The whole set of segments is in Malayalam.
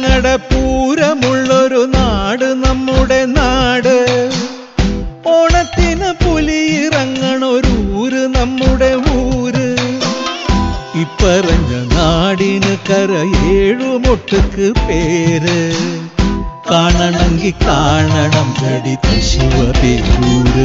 ഞങ്ങളുടെ പൂരമുള്ളൊരു നാട് നമ്മുടെ നാട് ഓണത്തിന് പുലിയിറങ്ങണൊരു ഊര് നമ്മുടെ ഊര് ഇപ്പറഞ്ഞ നാടിന് കരയേഴുമൊട്ടുക്ക് പേര് കാണണമെങ്കിൽ കാണണം കടി ശിവപേരൂര്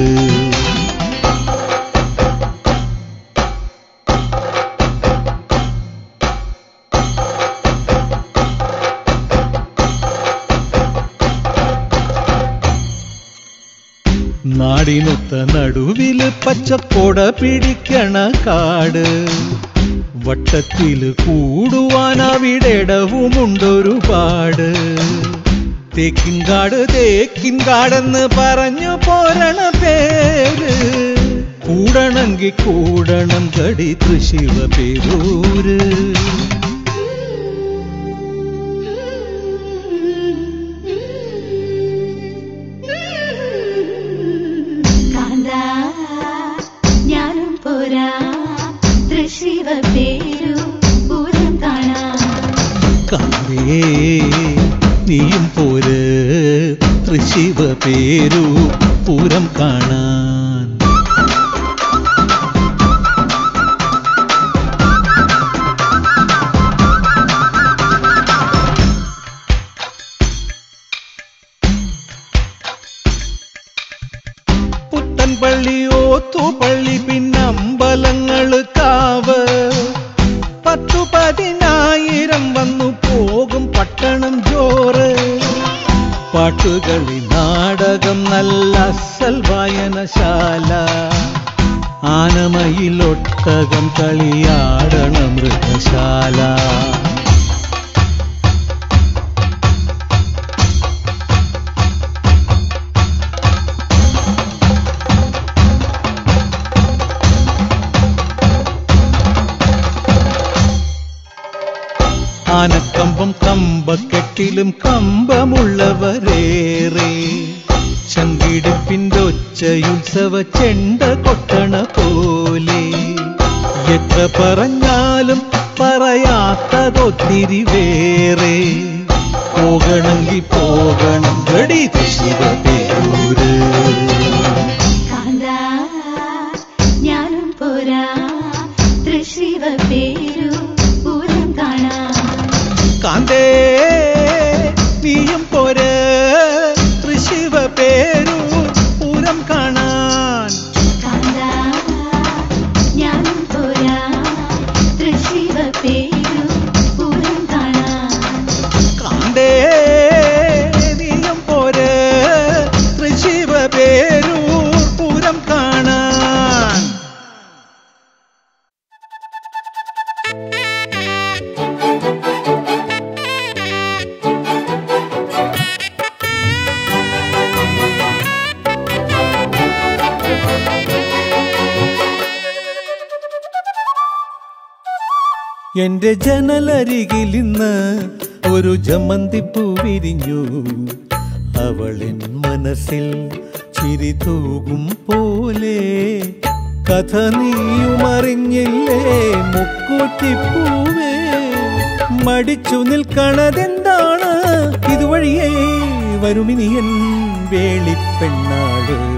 നാടിനൊത്ത നടുവില് പച്ചക്കൊട പിടിക്കണ കാട് വട്ടത്തില് കൂടുവാൻ അവിടെടവുമുണ്ടൊരുപാട് തേക്കിൻകാട് തേക്കിൻകാടെന്ന് പറഞ്ഞു പോരണ പേര് കൂടണമെങ്കിൽ കൂടണം കടി തൃശിവ പേരൂര് കാന്താ ഞാനും പോരാ തൃശിവ പേരു പൂരം കാണാം കാവേ നീയും പോര് തൃശിവ പേരു പൂരം കാണാൻ പുത്തൻപള്ളി ഓത്തുപള്ളി പിന്നമ്പലങ്ങള് കാവ് പത്തു പതിനായിരം വന്നു പോകും പട്ടണം ജോറ് പാട്ടുകളി നാടകം നല്ല അസൽ വായനശാല ആനമയിലൊട്ടകം കളിയാടണ മൃഗശാല ആനക്കമ്പം കമ്പക്കെട്ടിലും കമ്പമുള്ളവരേറെ ചങ്കിടിപ്പിന്റെ ഒച്ചയുത്സവ ചെണ്ട കൊട്ടണ പോലെ എത്ര പറഞ്ഞാലും പറയാത്തതൊത്തിരി വേറെ പോകണമെങ്കിൽ പോകണം ഗടി ശിവപേരൂര് കാന്താ ഞാനും പോരാ തൃശിവ പേരു പൂരം കാണാം കാന്തേ നീയും പോര് തൃശിവ പേരു പൂരം കാണാൻ കാന്താ ഞാനും പോരാ തൃശിവ പേരു പൂരം കാണാം കാന്തേ നീയും പോര് തൃശിവ പേരു പൂരം കാണാൻ എന്റെ ജനലരികിൽ ഇന്ന് ഒരു ജമന്തിപ്പൂ വിരിഞ്ഞു അവളിൻ മനസ്സിൽ ചിരി തൂകും പോലെ കഥ നീയുമറിഞ്ഞില്ലേ മുക്കൂറ്റിപ്പൂവേ മടിച്ചു നിൽക്കണതെന്താണ് ഇതുവഴിയേ വരുമിനിയൻ വേളിപ്പെണ്ണാട്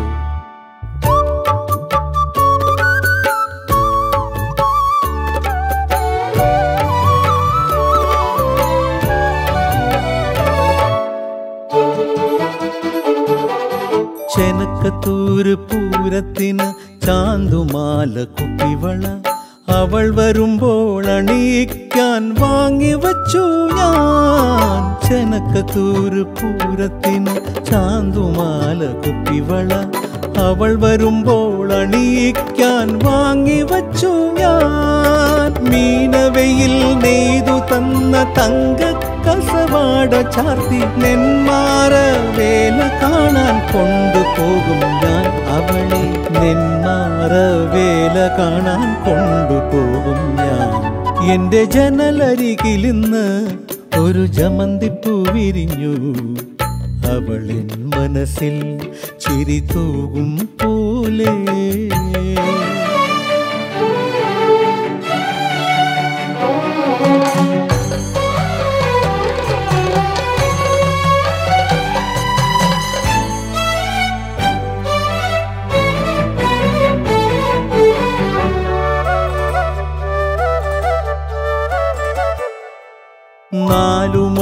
ചെനക്കത്തൂര് പൂരത്തിന് ചാന്തുമാല കുപ്പിവള അവൾ വരുമ്പോൾ അണിയിക്കാൻ വാങ്ങി വച്ചു ഞാൻ ചെനക്കത്തൂര് പൂരത്തിന് ചാന്തുമാല കുപ്പിവള അവൾ വരുമ്പോൾ അണിയിക്കാൻ വാങ്ങി വച്ചു ഞാൻ മീനവയിൽ നെയ്തു തന്ന തങ്ക കസവാട ചാർത്തി നെന്മാറ വേല കാണാൻ കൊണ്ടുപോകും ഞാൻ അവളെ നെന്മാറ വേല കാണാൻ കൊണ്ടുപോകും ഞാൻ എന്റെ ജനലരികിൽ ഇന്ന് ഒരു ജമന്തിപ്പൂ വിരിഞ്ഞു അവളിൻ മനസ്സിൽ ചിരി തൂകും പോലെ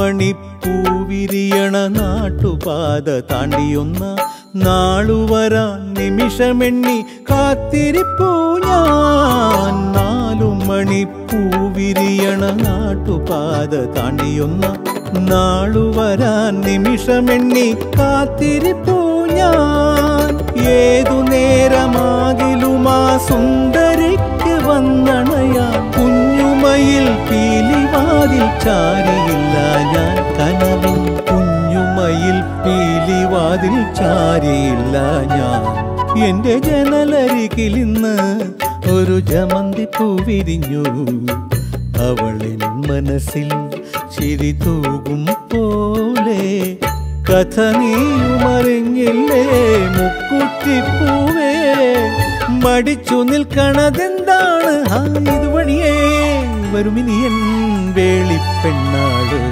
മണിപ്പൂവിരിയണ നാട്ടുപാത താണ്ടിയൊന്ന നാളുവരാൻ നിമിഷമെണ്ണി കാത്തിരിപ്പൂ ഞാൻ നാലു മണിപ്പൂവിരിയണ നാട്ടുപാത താണ്ടിയൊന്ന നാളുവരാൻ നിമിഷമെണ്ണി കാത്തിരിപ്പൂ ഞാൻ ഏതു നേരമാകിലുമാ സുന്ദരിക്ക് വന്നണയാൻ കുഞ്ഞുമയിൽ പീലിവാതിൽ ചാരിയില്ല ഞാൻ കനവിൽ കുഞ്ഞുമയിൽ പീലിവാതിൽ ചാരിയില്ല ഞാൻ എന്റെ ജനലരികിലിന്ന് ഒരു ജമന്തി പൂവിരിഞ്ഞു അവളിൻ മനസ്സിൽ ചിരി തൂകും പോലെ കഥ നീയുമറിഞ്ഞില്ലേ മുക്കുറ്റിപ്പൂവേ മടിച്ചു നിൽക്കണതെന്താണ് ആ ഇതുവഴിയേ വരുമിനിയൻ വേളിപ്പെണ്ണാട്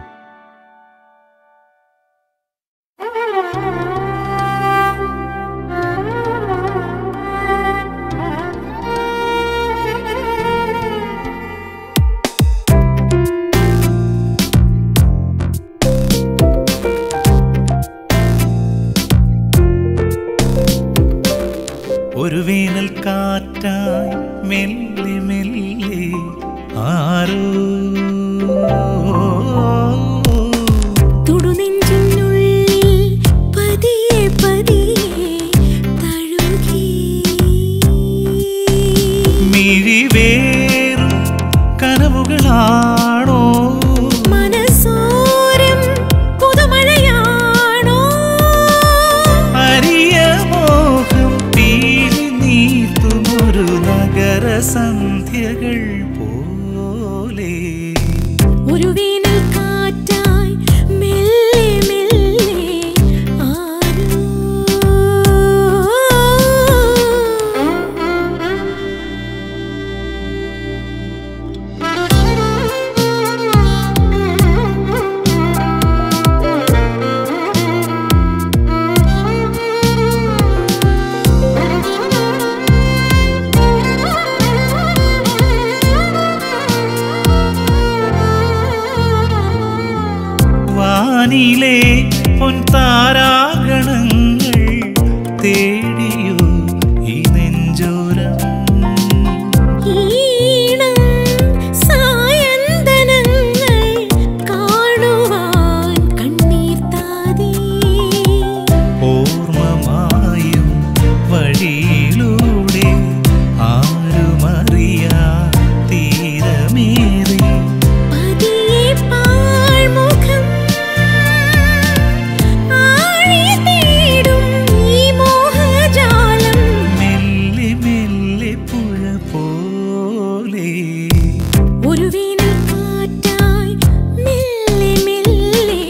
ഒരു വേനൽ കാറ്റായി മെല്ലെ മെല്ലെ ആരോ തുടുനെഞ്ചിനുള്ളിൽ പതിയെ പതിയെ തഴുകി മിഴിവേറും കനവുകളാണോ മനസോരം പുതുമഴയാണോ അരിയ മോഹം പീലി നീത്തുമൊരു നഗര സന്ധ്യകൾ പോലെ ഒരു വേനൽ കാറ്റായി മെല്ലെ മെല്ലെ ആരോ വാനിലെ പൊൻതാരാഗണങ്ങൾ തേടിയോ ഈ നെഞ്ചോരം ഈണം സായന്തനങ്ങൾ കാണുവാൻ കണ്ണീർ താതി ഓർമ്മമായും വഴിയിലൂടെ ആരുമറിയാ തീരമേറി പതിയെ പാഴ്മുഖം ആഴി തേടും ഈ മോഹജാലം മെല്ലെ മെല്ലെ പുഴ പോലെ ഒരു വേനൽ കാറ്റായി മെല്ലെ മെല്ലെ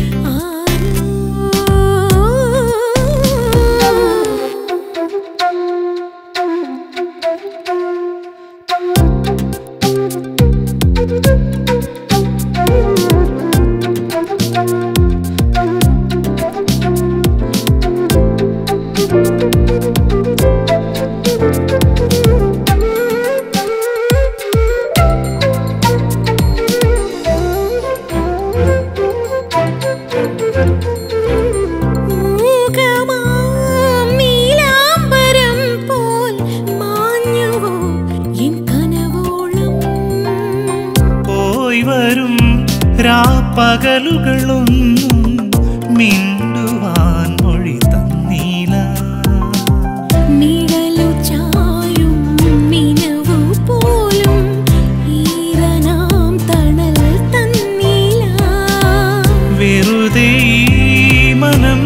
മൂകമാം നീലാംബരം പോൽ മാഞ്ഞുവോ എൻ കനവോളം പോയി വരും രാപ്പകലുകളൊന്നും മിണ്ടുവാൻ മൊഴി തന്നീല നിഴലു ചായും നിനവു പോലും ഈറനാം തണൽ തന്നില്ല വെറുതെ ഈ മനം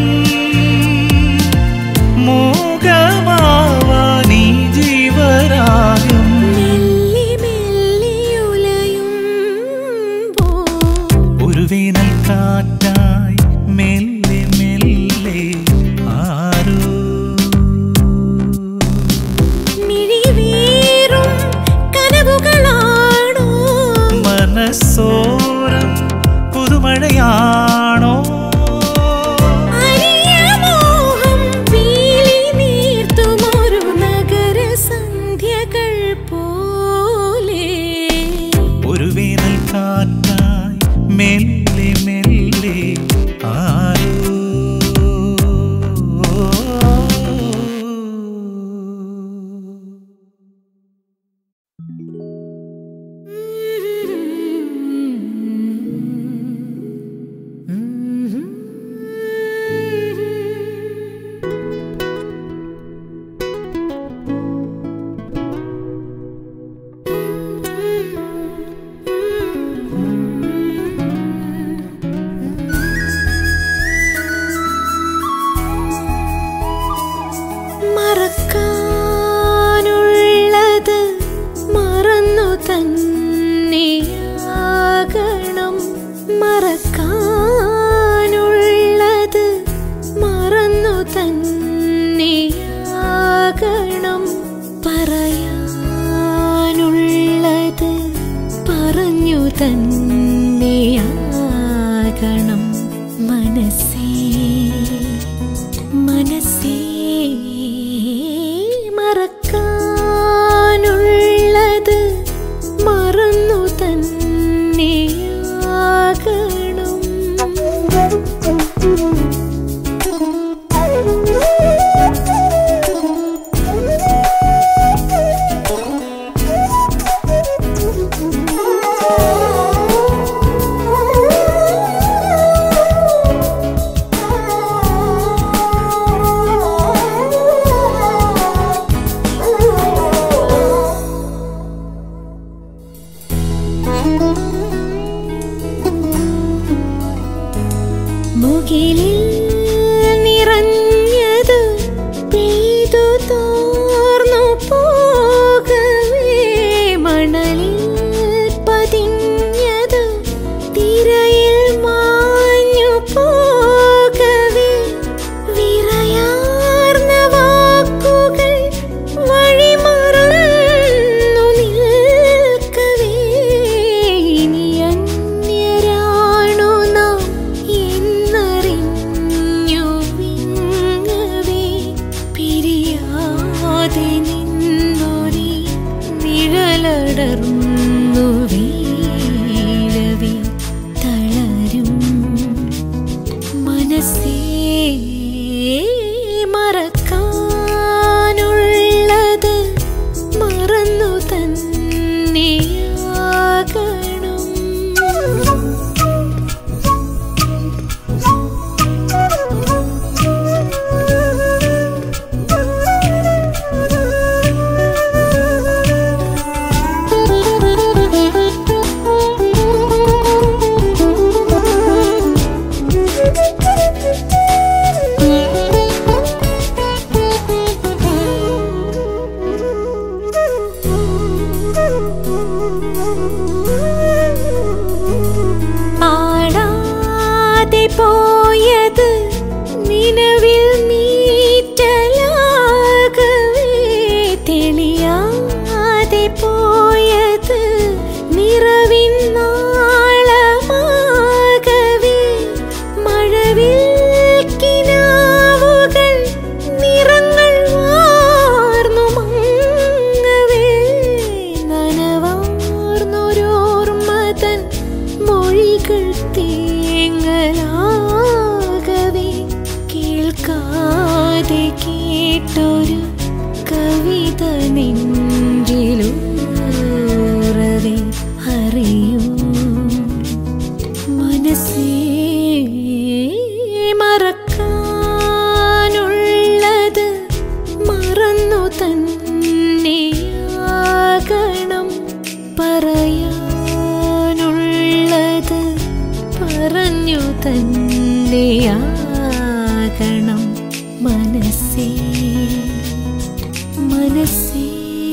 മോഹമാവാനീ ജീവരാഗം മെല്ലെ മെല്ലെ ഉലയുമ്പോൾ ഒരു വേനൽ കാറ്റായി ഓർക്കാതെ കേട്ടൊരു കവിത നെഞ്ചിലൂറവേ അറിയൂ മനസ്സേ മറക്കാനുള്ളത് മറന്നു തന്നെയാകണം പറയാനുള്ളത് പറഞ്ഞു തന്നെയാകണം മനസ്സേ മനസ്സേ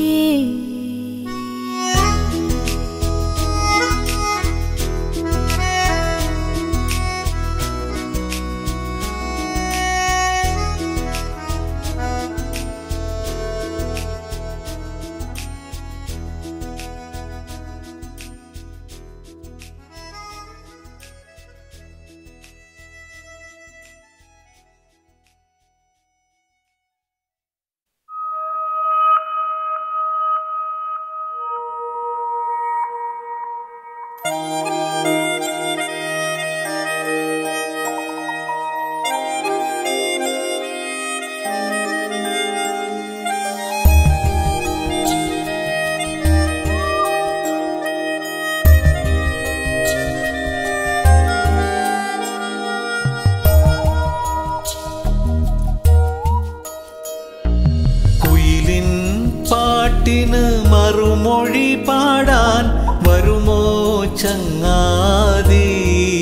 കുയിലിൻ പാട്ടിന് മറുമൊഴി പാടാൻ വരുമോ ചങ്ങാതി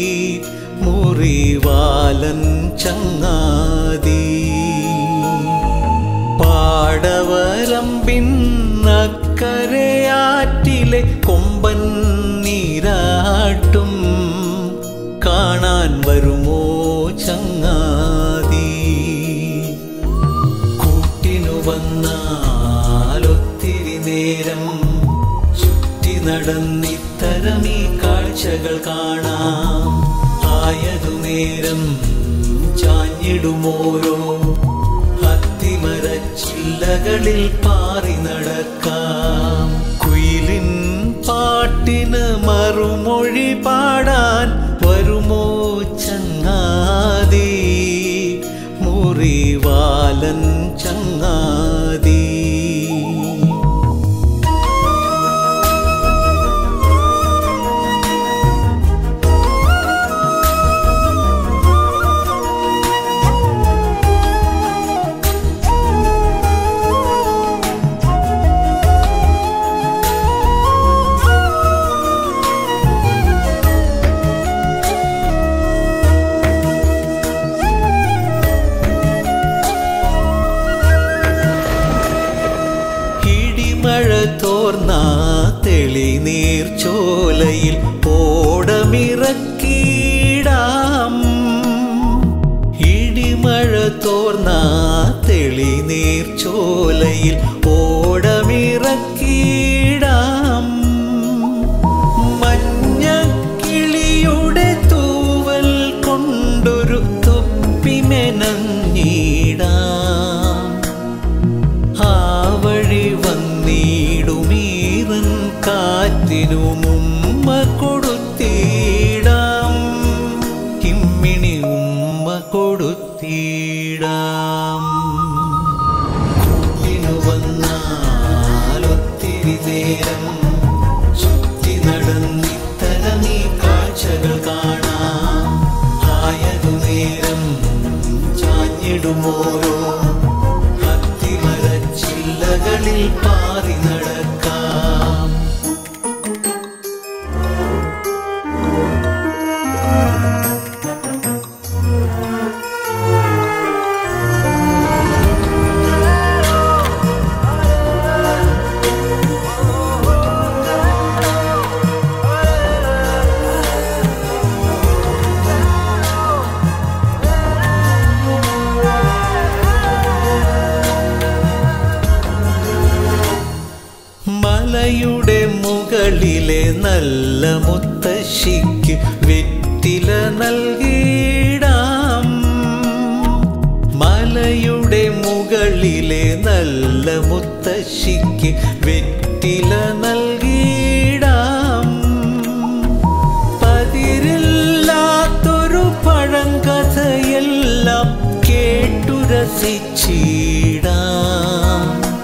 മുറിവാലൻ ചങ്ങാതി പാടവരമ്പിൻ അക്കരയാറ്റിലെ കൊമ്പൻ നീരാട്ടും കാണാൻ വരുമോ ചങ്ങാതി കൂട്ടിനു വന്നാലൊത്തിരി നേരം ചുറ്റി നടന്നിത്തരം ഈ കാഴ്ചകൾ കാണാം ആയതു നേരം ചാഞ്ഞിടുമോരോ അത്തിമരച്ചില്ലകളിൽ പാറി നടക്കാം കുയിലിൻ പാട്ടിന് മറുമൊഴി പാടാൻ വരുമോ ചങ്ങാതി മുറിവാലൻ ചങ്ങാതി ഇടിമഴ തോർന്ന തെളിനീർ ചോലയിൽ ഓടമിറക്കിടാം ഇടിമഴ തോർന്ന തെളിനീർ ചോലയിൽ ഓടമിറക്കിടാം മഞ്ഞക്കിളിയുടെ തൂവൽ കൊണ്ടൊരു തൊപ്പി മെനഞ്ഞിടാം ആ വഴി വന്നിടുമീറൻ കാറ്റിനു മുമ്മ കൊടുത്തിടാം കിമ്മിണി ഉമ്മ കൊടുത്തിടാം കൂട്ടിനു വന്നാലൊത്തിരി നേരം ചുറ്റി നടന്നിത്തരം ഈ കാഴ്ചകൾ കാണാം ആയതു നേരം ചാഞ്ഞിടുമോരോ അത്തിമരച്ചില്ലകളിൽ പാറി നടക്കാം മലയുടെ മുകളിലെ നല്ല മുത്തശ്ശിക്ക് വെറ്റില നൽകിടാം മലയുടെ മുകളിലെ നല്ല മുത്തശ്ശിക്ക് വെറ്റില നൽകിടാം പതിരില്ലാത്തൊരു പഴങ്കഥയെല്ലാം കേട്ട് രസിച്ചിടാം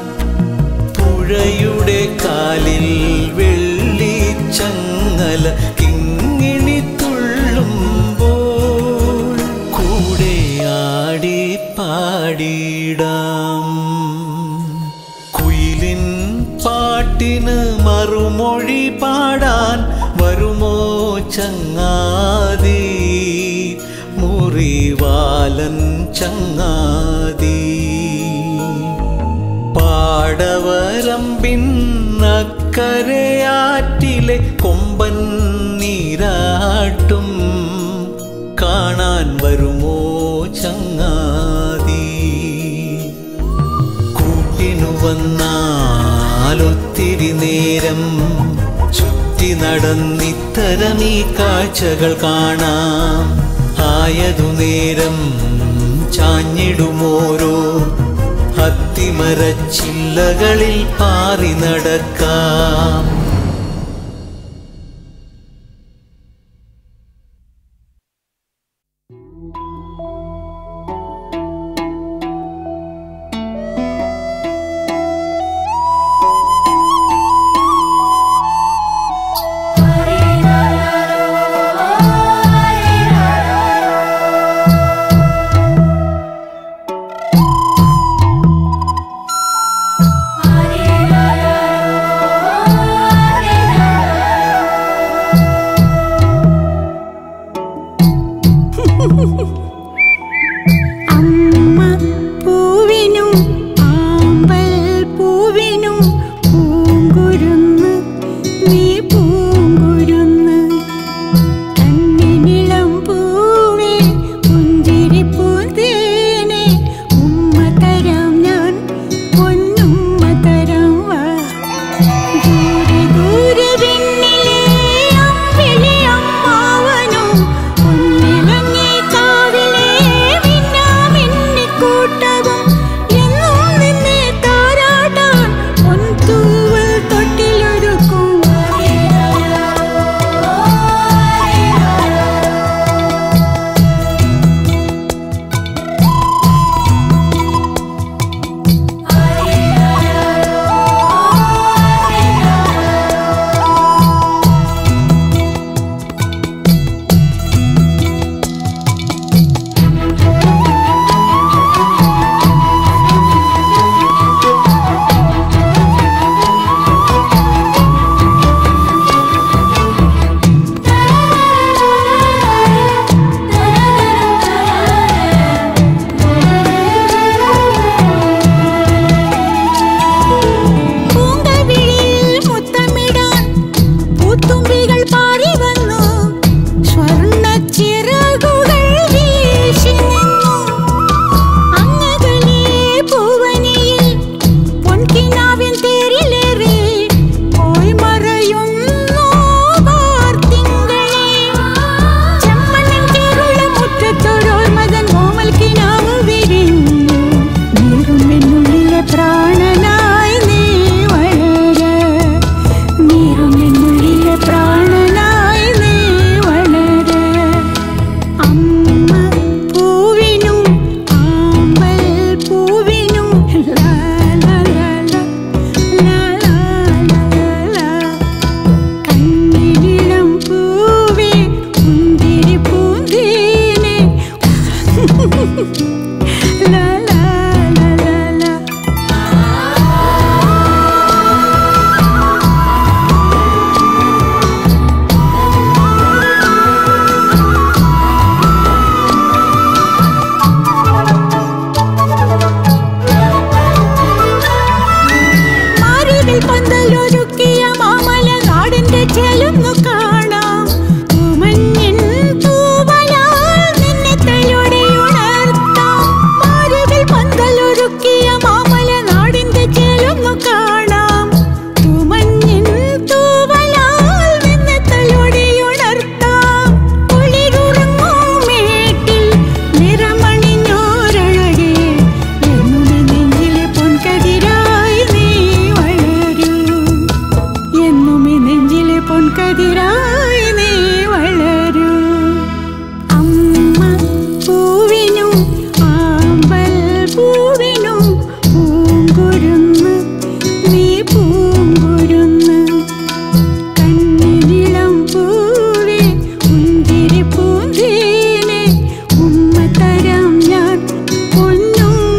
പുഴയുടെ കാലിൽ വെള്ളിച്ചങ്ങല കിങ്ങിണി തുള്ളുമ്പോൾ കൂടെ ആടി പാടിടാം കുയിലിൻ പാട്ടിന് മറുമൊഴി പാടാൻ വരുമോ ചങ്ങാതി മുറിവാലൻ ചങ്ങാതി പാടവരമ്പിൻ അക്കരയാറ്റിലെ കൊമ്പൻ നീരാട്ടും കാണാൻ വരുമോ ചങ്ങാതി കൂട്ടിനു വന്നാലൊത്തിരി നേരം ചുറ്റി നടന്നിത്തരം ഈ കാഴ്ചകൾ കാണാം ആയതു നേരം ചാഞ്ഞിടുമോരോ അത്തിമരച്ചില്ലകളിൽ പാറി നടക്കാം Hare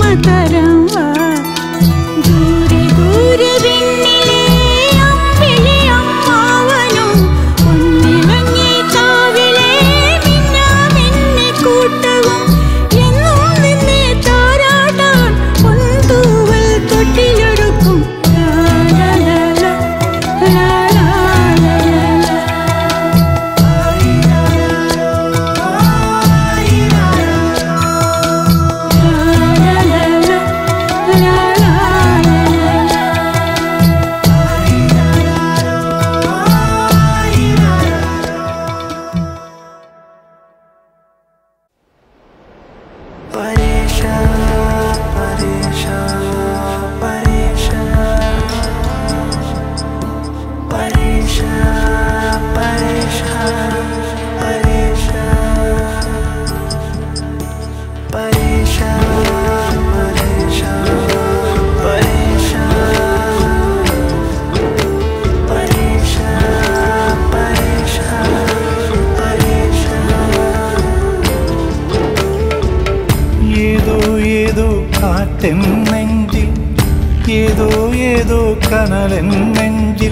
തരം വാ ദൂരെ ദൂരെ വിണ്ണിലെ അമ്പിളിയമ്മാവനും ഒന്നിലങ്ങി കാവിലെ മിന്നാമിന്നി കൂട്ടവും എന്നും നിന്നെ താരാട്ടാൻ പൊന്തൂവൽ തൊട്ടിലൊരുക്കും ലാ ലാ ലാ ലാ ലാ ലാ ലാ ഏതോ ഏതോ കാറ്റൻ നെഞ്ചിൽ ഏതോ ഏതോ കനലൻ നെഞ്ചിൽ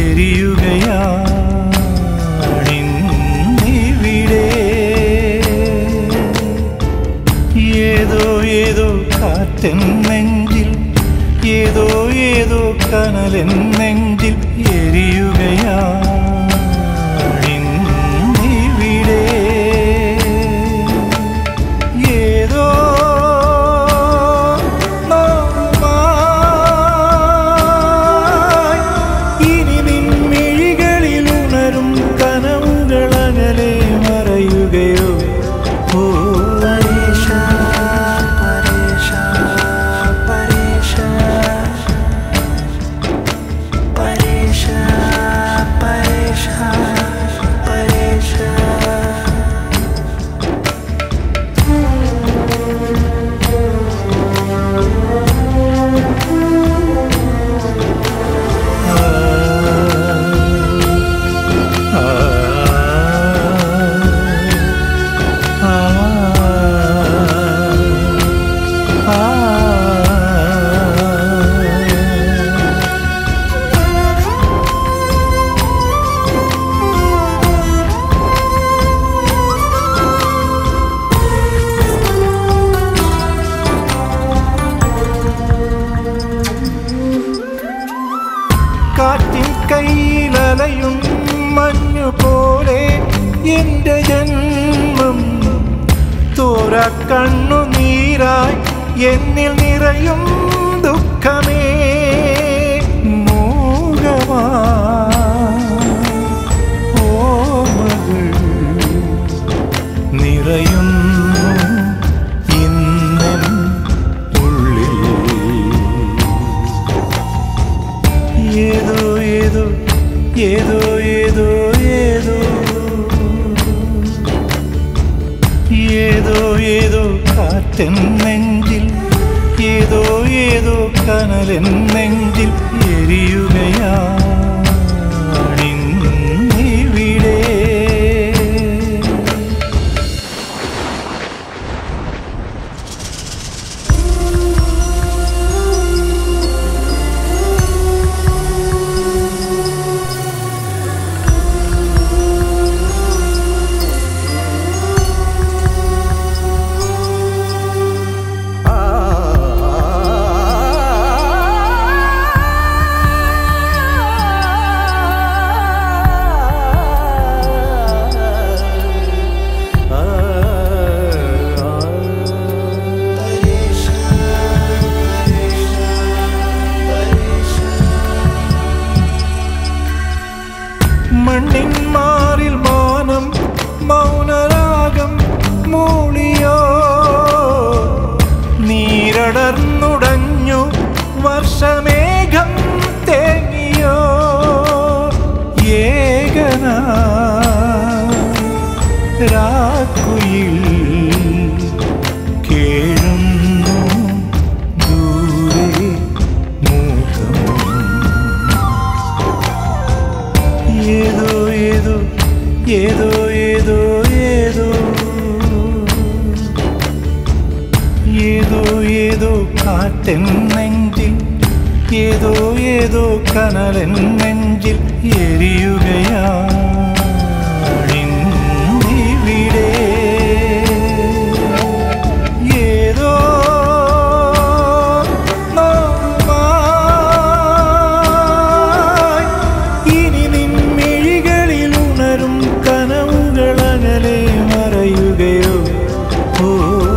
എരിയുകയാണിന്നിവിടെ ഏതോ ഏതോ കാറ്റൻ നെഞ്ചിൽ ഏതോ ഏതോ കനലൻ നെഞ്ചിൽ എരിയുകയാണിന്നിവിടെ ഏതോ നോവുമായി ഇനി നിൻമിഴികളിൽ ഉണരും കനവുകളകലെ മറയുകയോ ഓ കാറ്റിൻ കയ്യിലലയും മഞ്ഞു പോലെ എന്റെ ജന്മം തോര കണ്ണു നീരായി എന്നിൽ നിറയും ദുഃഖമേ മൂകമാ ഓമകൾ നിറയുന്നു ഇന്നൻ ഉള്ളിൽ ഏതോ ഏതോ ഏതോ ഏതോ ഏതോ ഏതോ ഏതോ കാറ്റൻ നെഞ്ചിൽ ഏതോ ഏതോ കനലൻ നെഞ്ചിൽ എരിയുകയാണിന്നിവിടെ മണ്ണിൻ മാറിൽ മാനം മൗനരാഗം മൂളിയോ നീരടർന്നുടഞ്ഞു വർഷമേഘം തേങ്ങിയോ ഏകന രാക്കുയിൽ കേഴുന്നു ദൂരെ മൂകം ഏതോ ഏതോ ഏതോ ഏതോ ഏതോ ഏതോ ഏതോ കാറ്റൻ നെഞ്ചിൽ ഏതോ ഏതോ കനലൻ നെഞ്ചിൽ എരിയുകയാണിവിടെ ഏതോ നോവായി ഇനി നിൻ മിഴികളിൽ ഉണരും കനവുകൾ അകലെ മറയുകയോ ഓ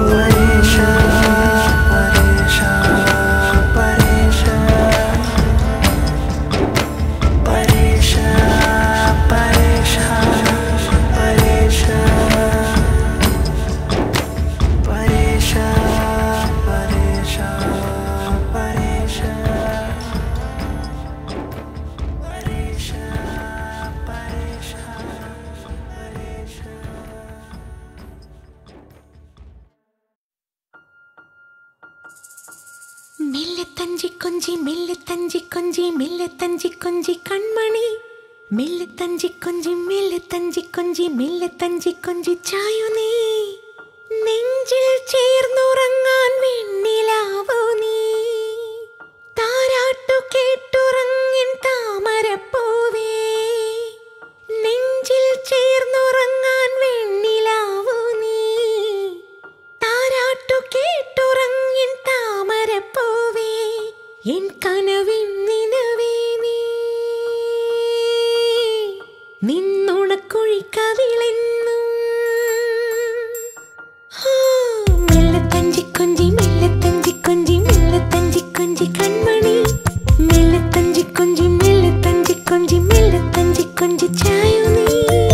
മെല്ലെ തഞ്ചി കൊഞ്ചി മെല്ലെ തഞ്ചി കൊഞ്ചി മെല്ലെ തഞ്ചി കൊഞ്ചി കൺമണി മെല്ലെ തഞ്ചി കൊഞ്ചി മെല്ലെ തഞ്ചി കൊഞ്ചി മെല്ലെ തഞ്ചി കൊഞ്ചി ചായു നീ നെഞ്ചിൽ ചേർന്നുറങ്ങാൻ വെണ്ണിലാവോ നീ താരാട്ടു കേട്ടുറങ്ങിൻ താമരപ്പൂവേ നെഞ്ചിൽ ചേർന്നുറങ്ങാൻ വെണ്ണിലാവോ നീ താരാട്ടു കേട്ടുറങ്ങിൻ താമരപ്പൂവേ എൻ കനവിൻ നിലവേ നീ നിന്നുണക്കുഴിക്കവിളെന്നും ഹാ, മെല്ലെ തഞ്ചിക്കൊഞ്ചി മെല്ലെ തഞ്ചിക്കൊഞ്ചി മെല്ലെ തഞ്ചിക്കൊഞ്ചി കൺമണി മെല്ലെ തഞ്ചിക്കൊഞ്ചി മെല്ലെ തഞ്ചിക്കൊഞ്ചി മെല്ലെ തഞ്ചിക്കൊഞ്ചി ചായു നീ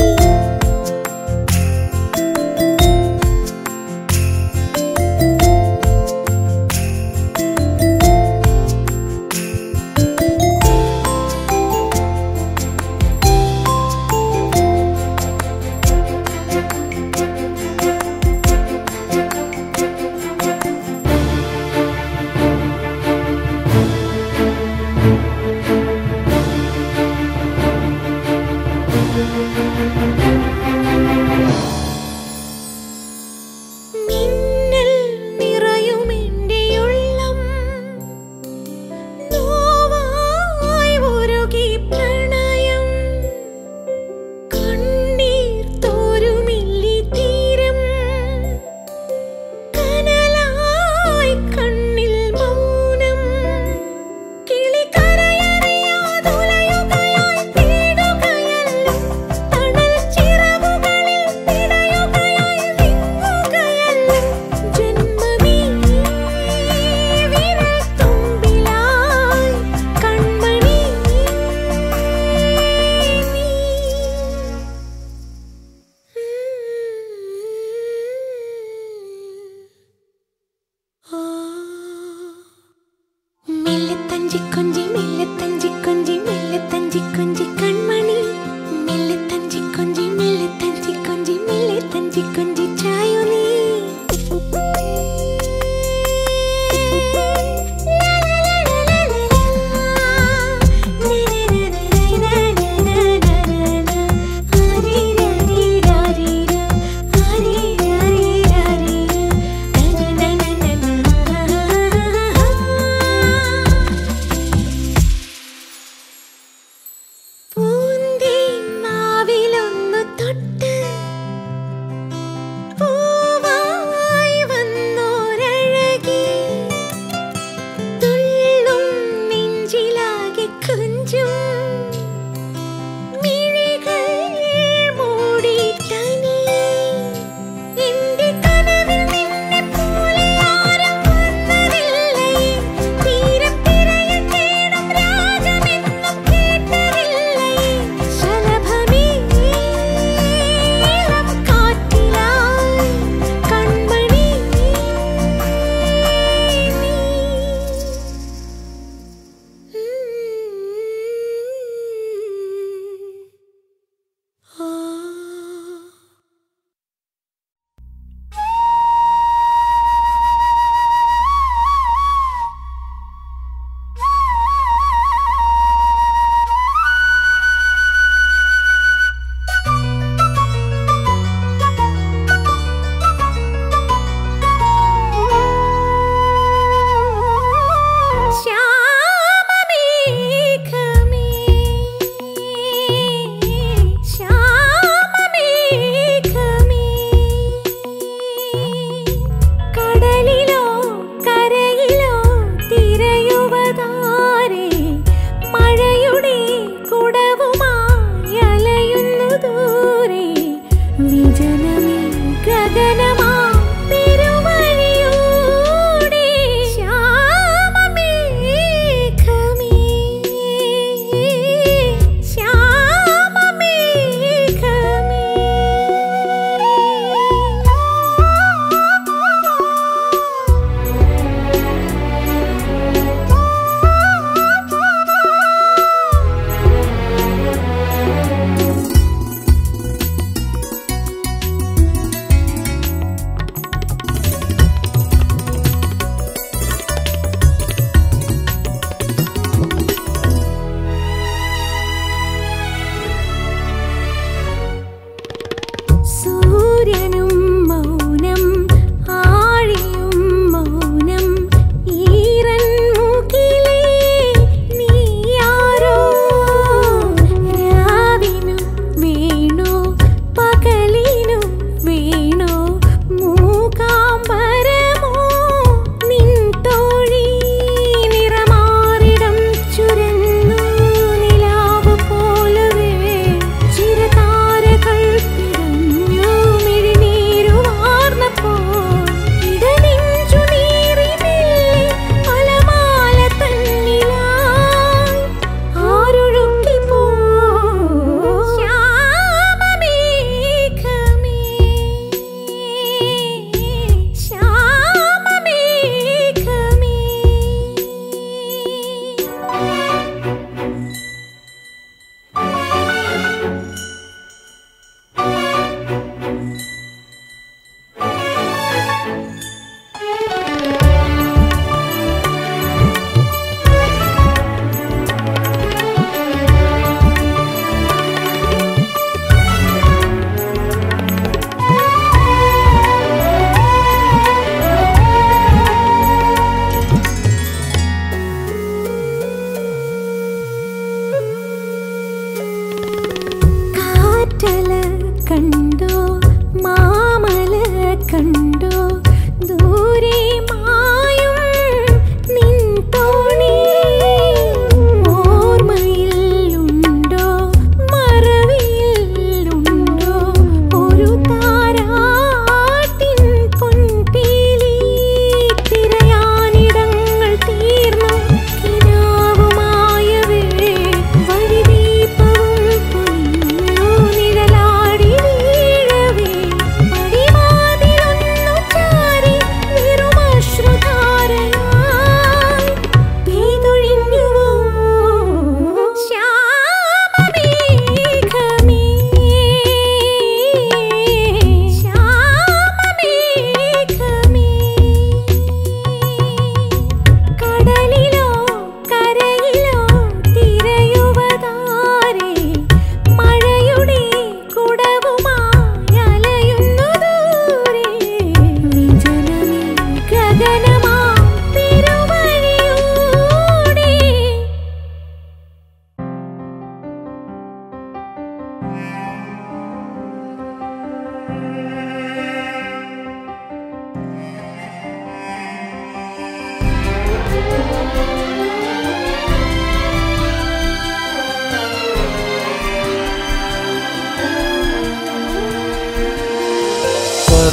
മിന്നൽ നിറയുമെന്റെ ഉള്ളം നോവായി ഉരുകി പ്രണയം കണ്ണീർ തോരുമില്ലി തീരം കനലായി കണ്ണിൽ മൗനം കിളി കരയറിയാതുലയുകയായി തേടുകയല്ലോ തണൽ ചിറകുകളിൽ തിടയുകയായി വിങ്ങുകയല്ലോ ജന്മമേ വിരൽത്തുമ്പിലായി കൺമണി നീ മെല്ലെ തഞ്ചി കൊഞ്ചി മെല്ലെ തഞ്ചി കൊഞ്ചി മെല്ലെ തഞ്ചി കൊഞ്ചി കൺമണി മെല്ലെ തഞ്ചി കൊഞ്ചി മെല്ലെ തഞ്ചി കൊഞ്ചി മെല്ലെ തഞ്ചി കൊഞ്ചി ചായു നീ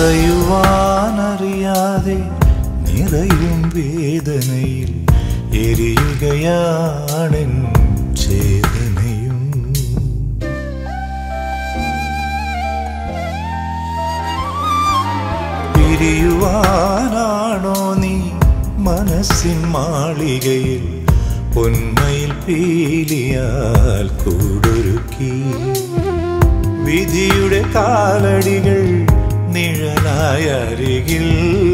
പറയുവാനറിയാതെ നിറയും വേദനയിൽ എരിയുകയാണെൻ ചേതനയും പിരിയുവാനാണോ നീ മനസ്സിൻ മാളികയിൽ പൊന്മയിൽ പീലിയാൽ കൂടൊരുക്കി വിധിയുടെ കാലടികൾ നിഴലായ അരികിൽ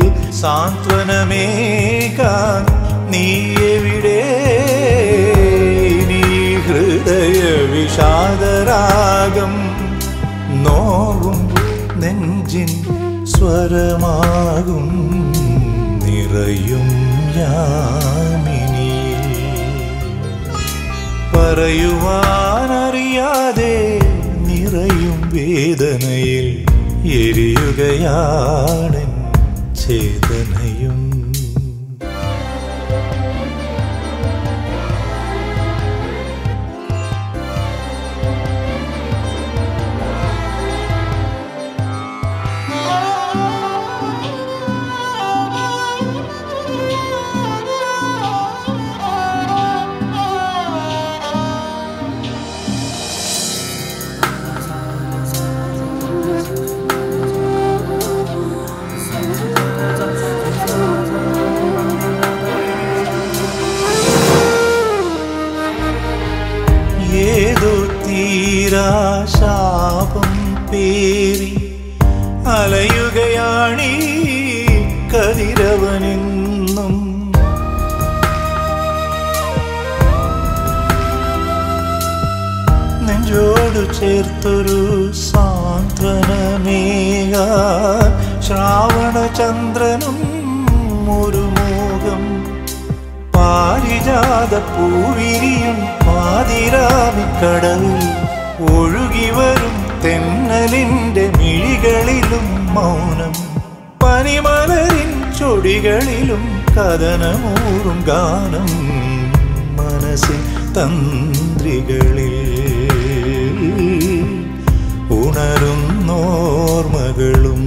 സാന്ത്വനമേകാൻ നീ എവിടെ നീ ഹൃദയ വിഷാദരാഗം നോവും നെഞ്ചിൻ സ്വരമാകും നിറയും യാമിനി പറയുവാനറിയാതെ നിറയും വേദനയിൽ എരിയുകയാണ് ചേതനയും ഏതോ തീരാശാപം പേരി അലയുകയാണീ കതിരവനെന്നും നെഞ്ചോടു ചേർത്തൊരു സാന്ത്വനമേക ശ്രാവണചന്ദ്രനും ഒരു മോഹം പാരിജാത പൂവിരിയും പാതിരാമിക്കടവിൽ ഒഴുകി വരും തെന്നലിന്റെ മിഴികളിലും മൗനം പനിമലരിൻ ചൊടികളിലും കഥനമൂറും ഗാനം മനസ്സിൻ തന്ത്രികളിൽ ഉണരുന്നോർമകളും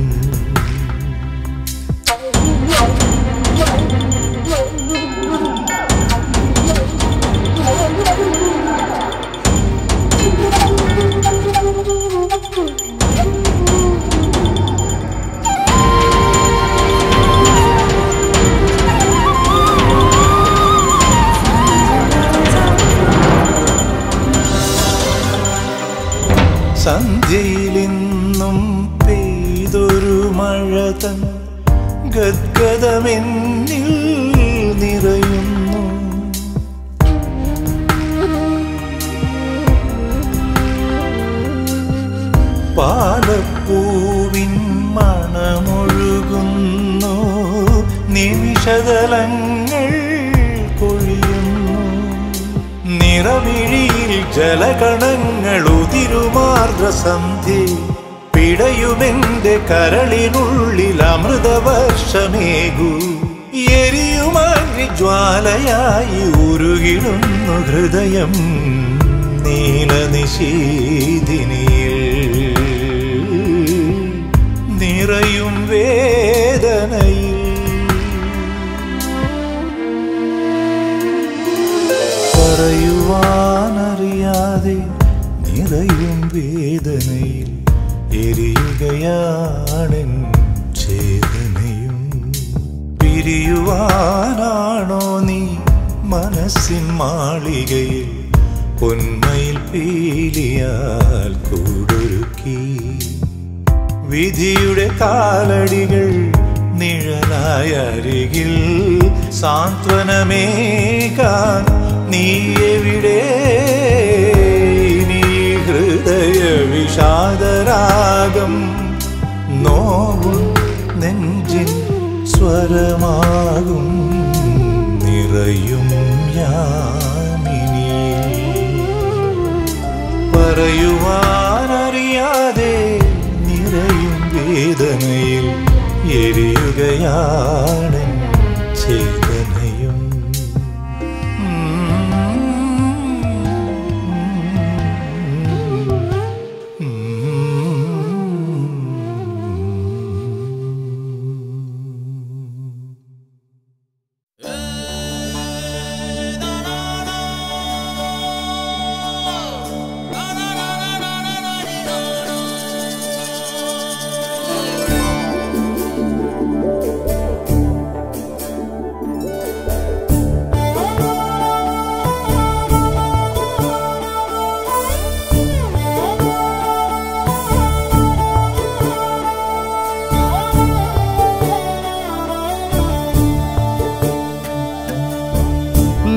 സന്ധ്യയിലിന്നും പെയ്തൊരു മഴ തൻ ഗദ്ഗതമെന്നിൽ നിറയുന്നു പാലപ്പൂവിൻ മണമൊഴുകുന്നു നിമിഷതലങ്ങൾ കൊഴിയുന്നു നിറമിഴിയിൽ ജലകണങ്ങൾ ഉതിരുമാർദ്ര സന്ധ്യ പിടയുമെന്റെ കരളിനുള്ളിൽ അമൃതവർഷമേകൂ എരിയുമഗ്നി ജ്വാലയായി ഉരുകിടുന്നു ഹൃദയം നീലനിശീതിനിയിൽ നിറയും വേദനയിൽ പറയുവാനറിയാതെ നിറയും വേദനയിൽ എരിയുകയാണെൻ ചേതനയും പിരിയുവാനാണോ നീ മനസ്സിൻ മാളികയിൽ പൊന്മയിൽ പീലിയാൽ കൂടൊരുക്കി വിധിയുടെ കാലടികൾ നിഴലായ അരികിൽ സാന്ത്വനമേകാൻ നീ എവിടെ നീ ഹൃദയ വിഷാദരാഗം നോവും നെഞ്ചിൻ സ്വരമാകും നിറയും യാമിനി പറയുവാനറിയാതെ നിറയും വേദനയിൽ എരിയുകയാണ് ചേതനയും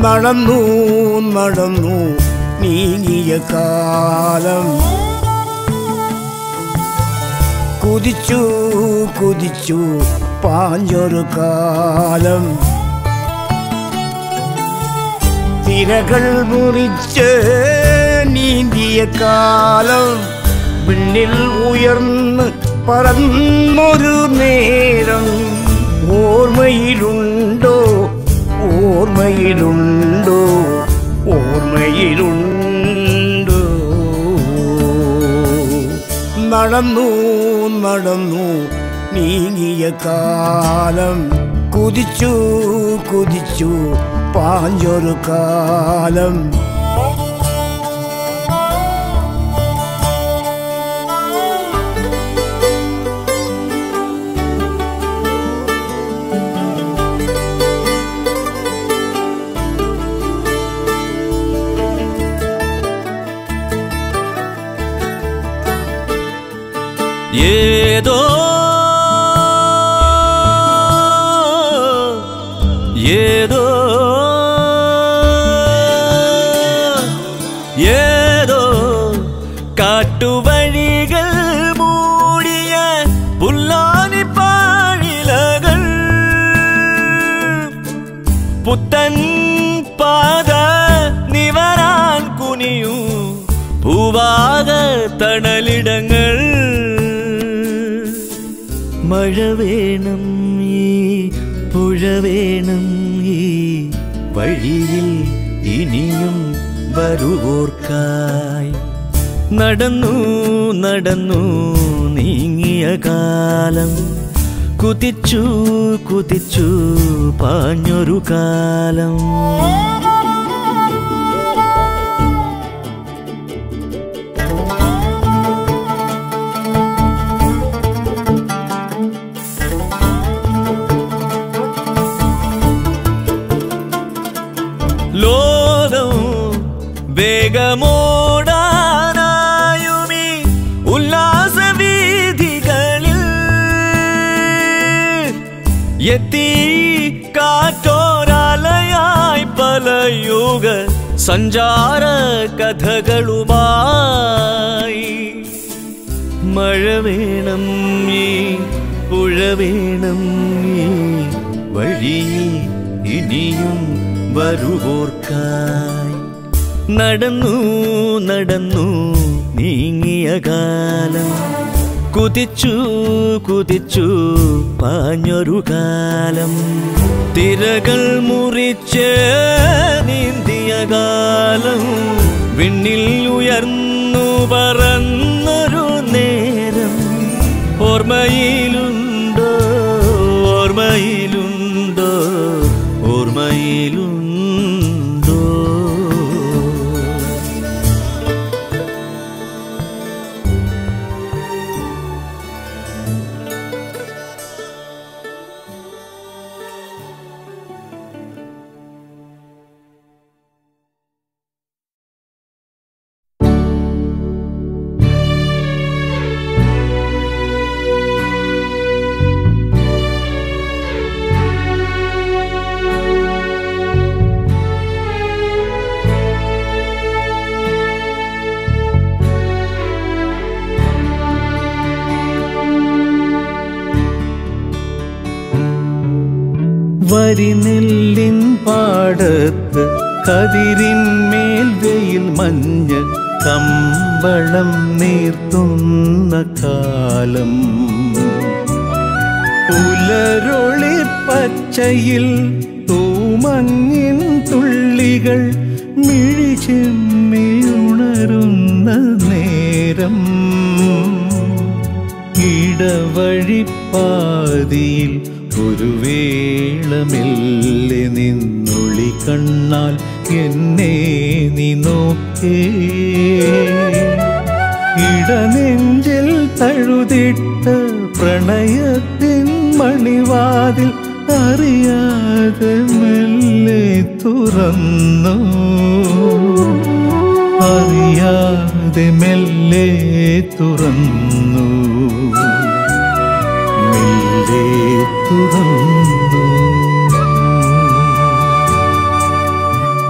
നടന്നു നടന്നു നീങ്ങിയ കാലം കുതിച്ചു കുതിച്ചു പാഞ്ഞൊരു കാലം തിരകൾ മുറിച്ച് നീന്തിയ കാലം വിണ്ണിൽ ഉയർന്ന് പറന്നൊരു നേരം ഓർമ്മയിലുണ്ടോ ഓർമ്മയിലുണ്ടോ ഓർമ്മയിലുണ്ടോ നടന്നു നടന്നു നീങ്ങിയ കാലം കുതിച്ചു കുതിച്ചു പാഞ്ഞൊരു കാലം ഏതോ ഏതോ ഏതോ കാട്ടുവഴികൾ മൂടിയ പുല്ലാനി പാഴിലകൾ പുത്തൻ പാത നിവരാൻ കുനിയൂ പൂവാക തണലിടങ്ങൾ മഴ വേണം ഈ പുഴ വേണം ഈ വഴിയിൽ ഇനിയും വരുവോർക്കായി നടന്നു നടന്നു നീങ്ങിയ കാലം കുതിച്ചു കുതിച്ചു പാഞ്ഞൊരു കാലം ലോകം വേഗമോടാനായുമീ ഉല്ലാസവീഥികളിൽ എത്തി കാറ്റോരാലയായി പല യുഗ സഞ്ചാര കഥകളുമായി മഴ വേണം ഈ പുഴ വേണം ഈ വഴിയിൽ ഇനിയും വരുവോർക്കായി നടന്നു നടന്നു നീങ്ങിയ കാലം കുതിച്ചു കുതിച്ചു പാഞ്ഞൊരു കാലം തിരകൾ മുറിച്ച് നീന്തിയ കാലം വിണ്ണിൽ ഉയർന്നു പറന്നൊരു നേരം ഓർമ്മയിലുണ്ടോ ഓർമ്മയിലുണ്ടോ ഓർമ്മയിലുണ്ടോ വരിനെല്ലിൻ പാടത്ത് കതിരിന്മേൽ വെയിൽ മഞ്ഞ് കമ്പളം നീർത്തുന്ന കാലം പുലരൊളി പച്ചയിൽ തൂമങ്ങിൻ തുള്ളികൾ മിഴിച്ചെമ്മിയുണരുന്ന നേരം ഇടവഴിപ്പാതിയിൽ ഒരു വേളമെല്ലെ നിന്നൊളി കണ്ണാൽ എന്നെ നീ നോക്കേ ഇടനെഞ്ചിൽ തഴുതിട്ട പ്രണയത്തിൻ മണിവാതിൽ അറിയാതെ മെല്ലെ തുറന്നു അറിയാതെ മെല്ലെ തുറന്നു മെല്ലെ തുറന്നു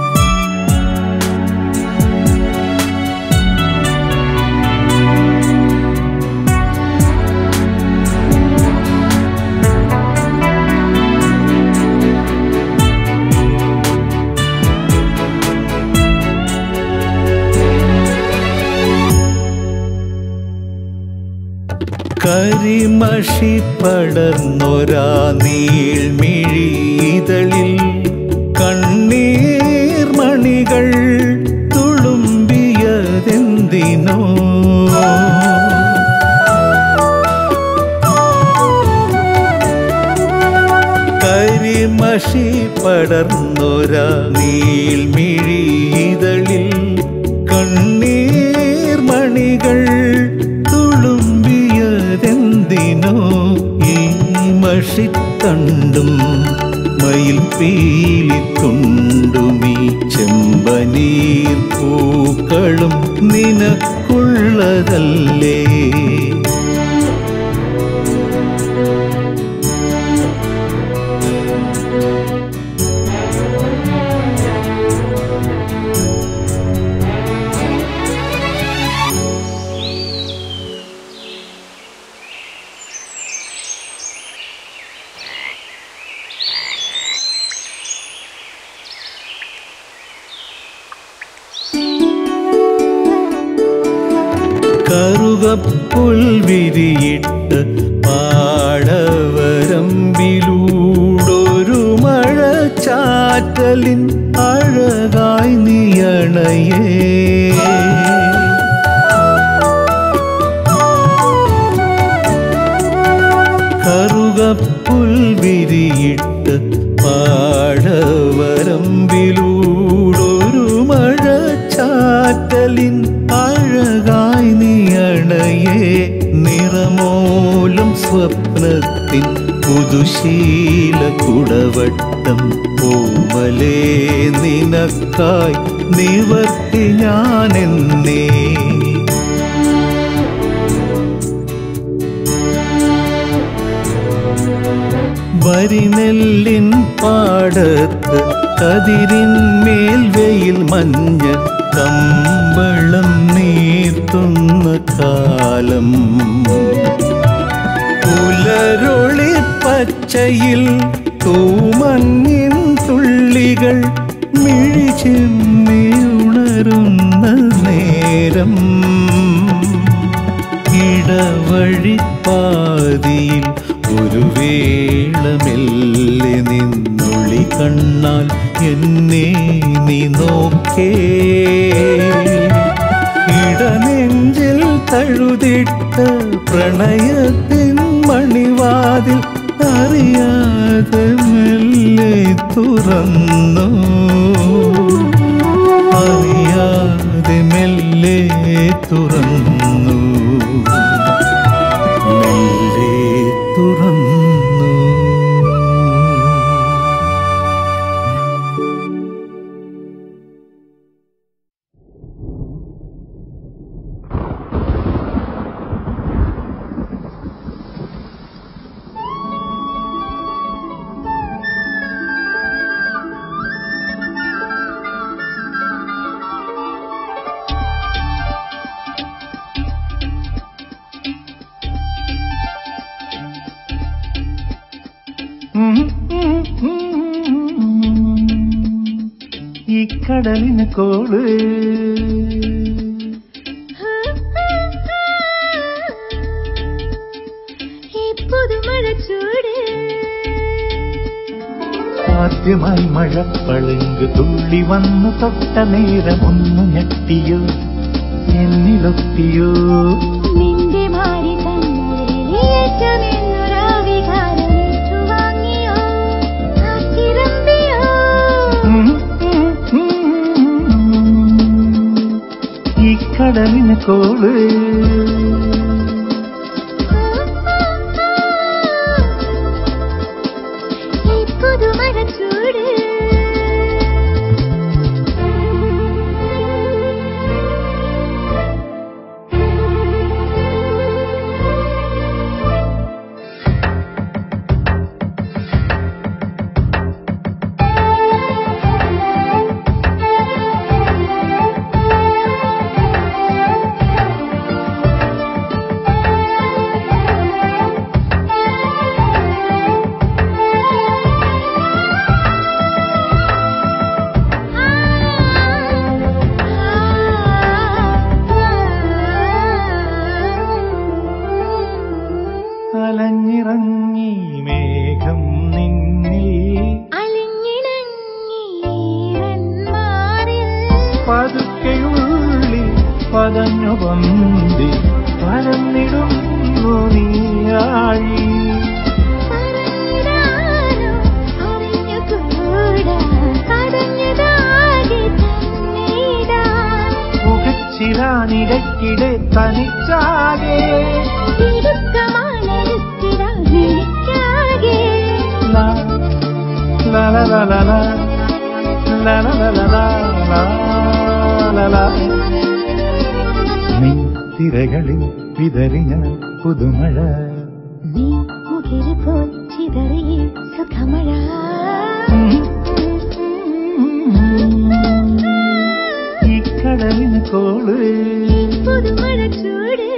കരിമഷി പടർന്നൊരാ നീൾമിഴിതളിൽ കണ്ണീർ മണികൾ തുളുമ്പിയതെന്തിനോ കരിമഷി പടർന്നൊരാ നീൾമിഴിതളിൽ കണ്ണീർ മണികൾ തുളുമ്പിയതെന്തിനോ ഈ മഷിത്തണ്ടും മയിൽ പീലിത്തുണ്ടുമീ ചെമ്പനീർ പൂക്കളും നിനക്കുള്ളതല്ലേ കറുകപ്പുൽ വിരിയിട്ട് പാടവരമ്പിലൂടൊരു മഴ ചാറ്റലിൻ അഴകായി നീയണയേ കറുകപ്പുൽ വിരിയിട്ട് പാടവരമ്പിലൂടൊരു മഴ ചാറ്റലിൻ അഴകായി നീയണയേ നിറമോലും സ്വപ്നത്തിൻ പുതുശീല കുടവട്ടം ഓമലേ നിനക്കായി നിവർത്തി ഞാനെന്നേ വരിനെല്ലിൻ പാടത്ത് കതിരിന്മേൽ വെയിൽ മഞ്ഞ കമ്പളം നീർത്തുന്ന കാലം പുലരൊളി പച്ചയിൽ തൂമഞ്ഞിൻ തുള്ളികൾ മിഴിച്ചെമ്മി ഉണരുന്ന നേരം ഇടവഴിപ്പാതിയിൽ ഒരു വേളമെല്ലെ നിന്നൊളി കണ്ണാൽ എന്നെ നീ നോക്കേ ഇടനെഞ്ചിൽ തഴുതിട്ട പ്രണയത്തിൻ മണിവാതിൽ അറിയാതെ മെല്ലെ തുറന്നു അറിയാതെ മെല്ലെ തുറന്നു മെല്ലെ തുറന്നു ഈ കടലിന് കോള് ഈ പുതുമഴ ചൂട് ആദ്യമായി മഴപ്പളുങ്ക് തുള്ളി വന്നു തൊട്ട നേരം ഒന്ന് ഞെട്ടിയോ എന്നിലൊത്തിയോ നിന്റെ മാറി കണ്ണൂരിലേറ്റമെന്നൊരാ വികാരം ഏറ്റുവാങ്ങിയോ കാത്തിരമ്പിയോ ഈ കടലിന് കോള് ഈ പുതുമഴ ചൂട് ഈ പതഞ്ഞു പൊന്തി പരന്നിടുന്നു നീയാഴി പറഞ്ഞിടാനോ അറിഞ്ഞുകൂടാ കടഞ്ഞതാകെ തന്നീടാ പുകച്ചിരാനിടയ്ക്കിടെ തനിച്ചാകെ തിടുക്കമാണെടുത്തിടാ എനിക്കാകെ ലാ, ലാ, ലാ, ലാ, ലാ, ലാ. ലാ, ലാ, ലാ, ലാ, ലാ, ലാ, ലാ, ലാ. നിൻ തിരകളിൽ വിതറിഞ്ഞ പുതുമഴ നീ മുകില് പോൽ ചിതറിയ സുഖമഴ ഈ കടലിന് കോള് പുതുമഴ ചൂട്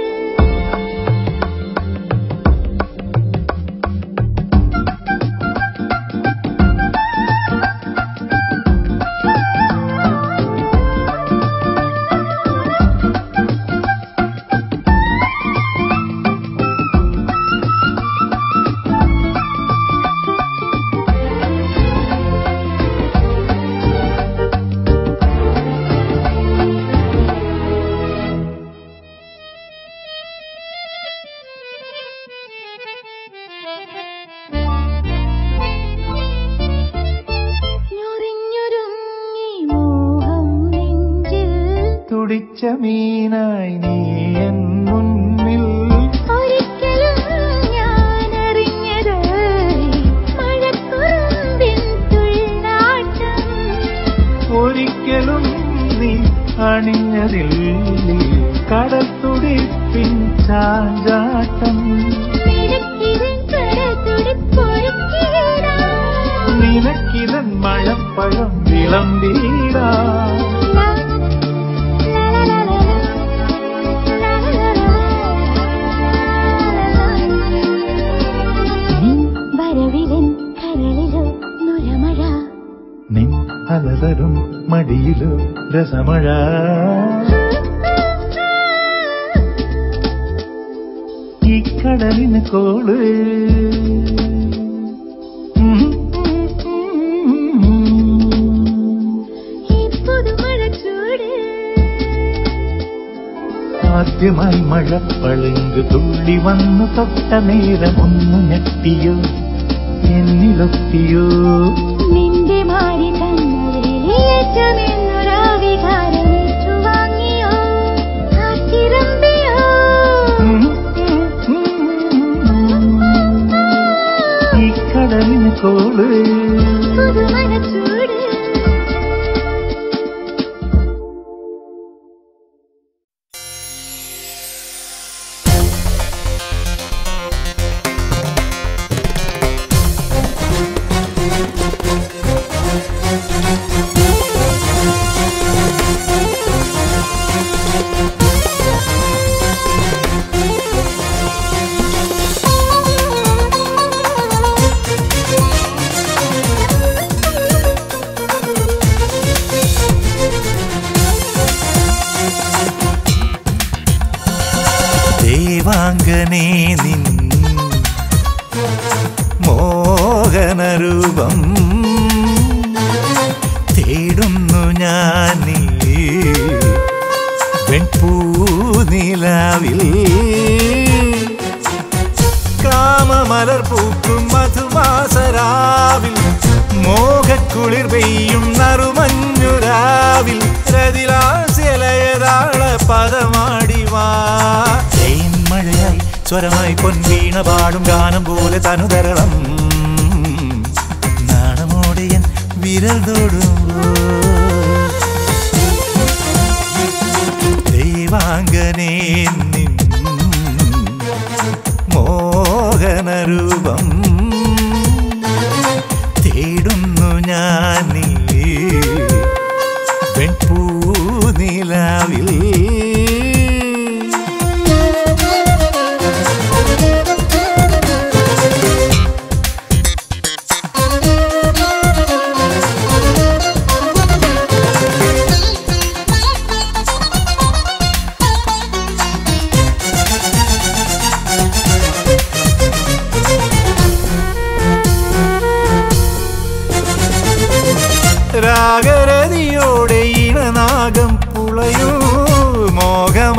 ഞൊറിഞ്ഞൊരുങ്ങി മോഹം നെഞ്ചിൽ തുടിച്ച മീനായി നീ എൻ മുന്നിൽ ഒരിക്കലും ഞാൻ അറിഞ്ഞത് മഴക്കുറുമ്പിൻ തുള്ളാട്ടം ഒരിക്കലും നീ അണിഞ്ഞതിൽ കടൽ തുടിപ്പിൻ ചാഞ്ചാട്ടം നിനക്കിതൻ കടതുടിപ്പൊരുക്കിയിടാം നിനക്കിതൻ മഴപ്പഴം വിളമ്പീടാ വരവിലൻ കരളിലോ നുരമഴ നിൻ അലതരും മടിയിലോ രസമഴ ഈ കടലിന് കോള് ഈ പുതുമഴ ചൂട് ആദ്യമായി മഴ പളുങ്ക് തുള്ളി വന്നു തൊട്ട നേരം ഒന്ന് ഞെട്ടിയോ എന്നിലൊത്തിയോ നിന്റെ മാറി തന്നതിലേറ്റമെന്നൊരാ വികാരം ഏറ്റുവാങ്ങിയോ ആക്കിരമ്പിയോ ഈ കടലിന് കോള് പുതുമഴ ചൂട് ദേവാംഗനേ നിൻ മോഹനരൂപം തേടുന്നു ഞാൻ നീ വെൺപൂനിലാവിൽ കാമമലർ പൂക്കും മധുമാസരാവിൽ മോഹക്കുളിർ പെയ്യും നറുമഞ്ഞുരാവിൽ രതിലാസ്യലയതാള പദമാടി വാ മഴയായി സ്വരമായി പൊൻവീണ പാടും ഗാനം പോലെ തനുതരളം നാണമോടെയൻ വിരൽ തൊടുമ്പോ ദൈവാംഗനേ നിൻ മോഹനരൂപം തേടുന്നു ഞാൻ നീ വെൺപൂനിലാവിൽ രാഗരതിയോടെ ഇണനാഗം പുളയൂ മോഹം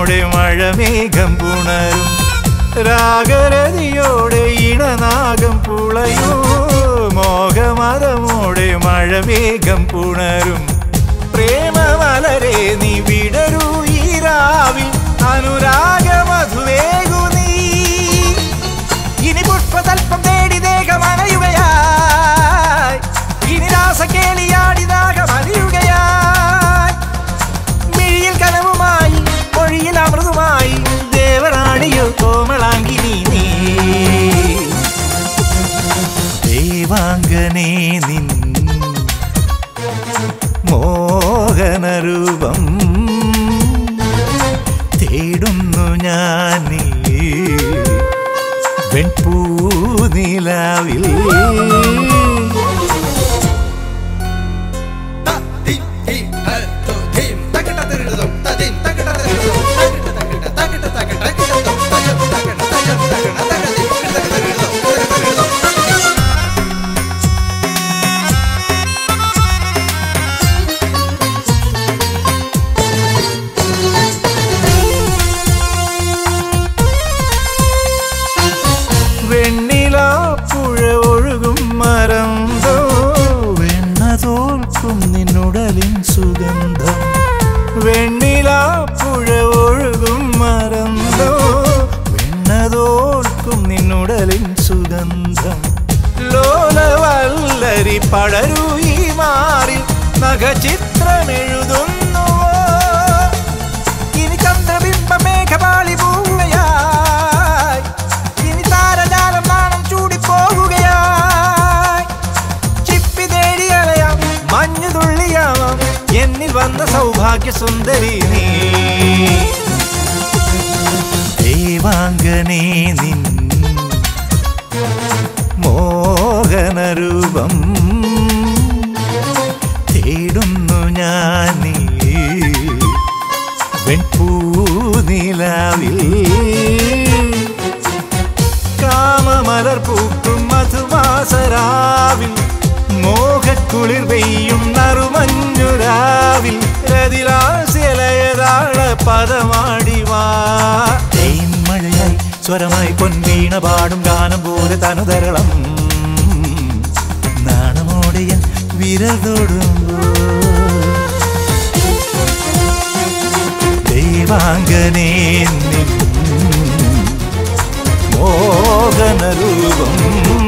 പാദമോടെ മഴമേഘം പുണരും രാഗരതിയോടെ ഇണനാഗം പുളയൂ മോഹമതമോടെ മഴമേഘം പുണരും പ്രേമമലരെ നീ വിടരൂ ഈ രാവിൽ അനുരാഗമധുവേകു നീ ഇനി പുഷ്പതൽപ്പം തേടി ദേഹമണയുകയായി ഇനി രാസകേളിയാടി ദാഹമലിയുകയായി മിഴിയിൽ കനവുമായി മൊഴിയിൽ അമൃതുമായി ദേവറാണിയോ കോമളാങ്കിനി നീ ദേവാംഗനേ നിൻ മോഹനരൂപം തേടുന്നു ഞാൻ നീ വെൺപൂനിലാവിൽ വെണ്ണിലാപ്പുഴ ഒഴുകും മരന്തോ വെണ്ണതോൽക്കും നിന്നുടലിൻ സുഗന്ധം വെണ്ണിലാപ്പുഴ ഒഴുകും മരന്തോ വെണ്ണതോൽക്കും നിന്നുടലിൻ സുഗന്ധം ലോലവല്ലരി പടരൂ ഈ മാറിൽ നഖചിത്രമെഴുതുന്നുവോ ഇനി ചന്ദ്രബിംബ മേഘപാളി പോവുകയായി ഇനി താരജാലം നാണം ചൂടിപ്പോവുകയായി ചിപ്പി തേടി അലയാം മഞ്ഞു തുള്ളിയാവാം എന്നിൽ വന്ന സൗഭാഗ്യ സുന്ദരി നീ ദേവാംഗനേ നിൻ മോഹനരൂപം തേടുന്നു ഞാൻ നീ വെൺപൂനിലാവിൽ കാമമലർ പൂക്കും മധുമാസരാവിൽ മോഹക്കുളിർ പെയ്യും നറുമഞ്ഞുരാവിൽ രതിലാസ്യലയതാള പദമാടിവാ മഴയായി സ്വരമായി പൊൻവീണ പാടും ഗാനം പോലെ തനുതരളം നാണമോടെയൻ വിരൽ തൊടുമ്പോ ദൈവാംഗനേ നിൻ മോഹനരൂപം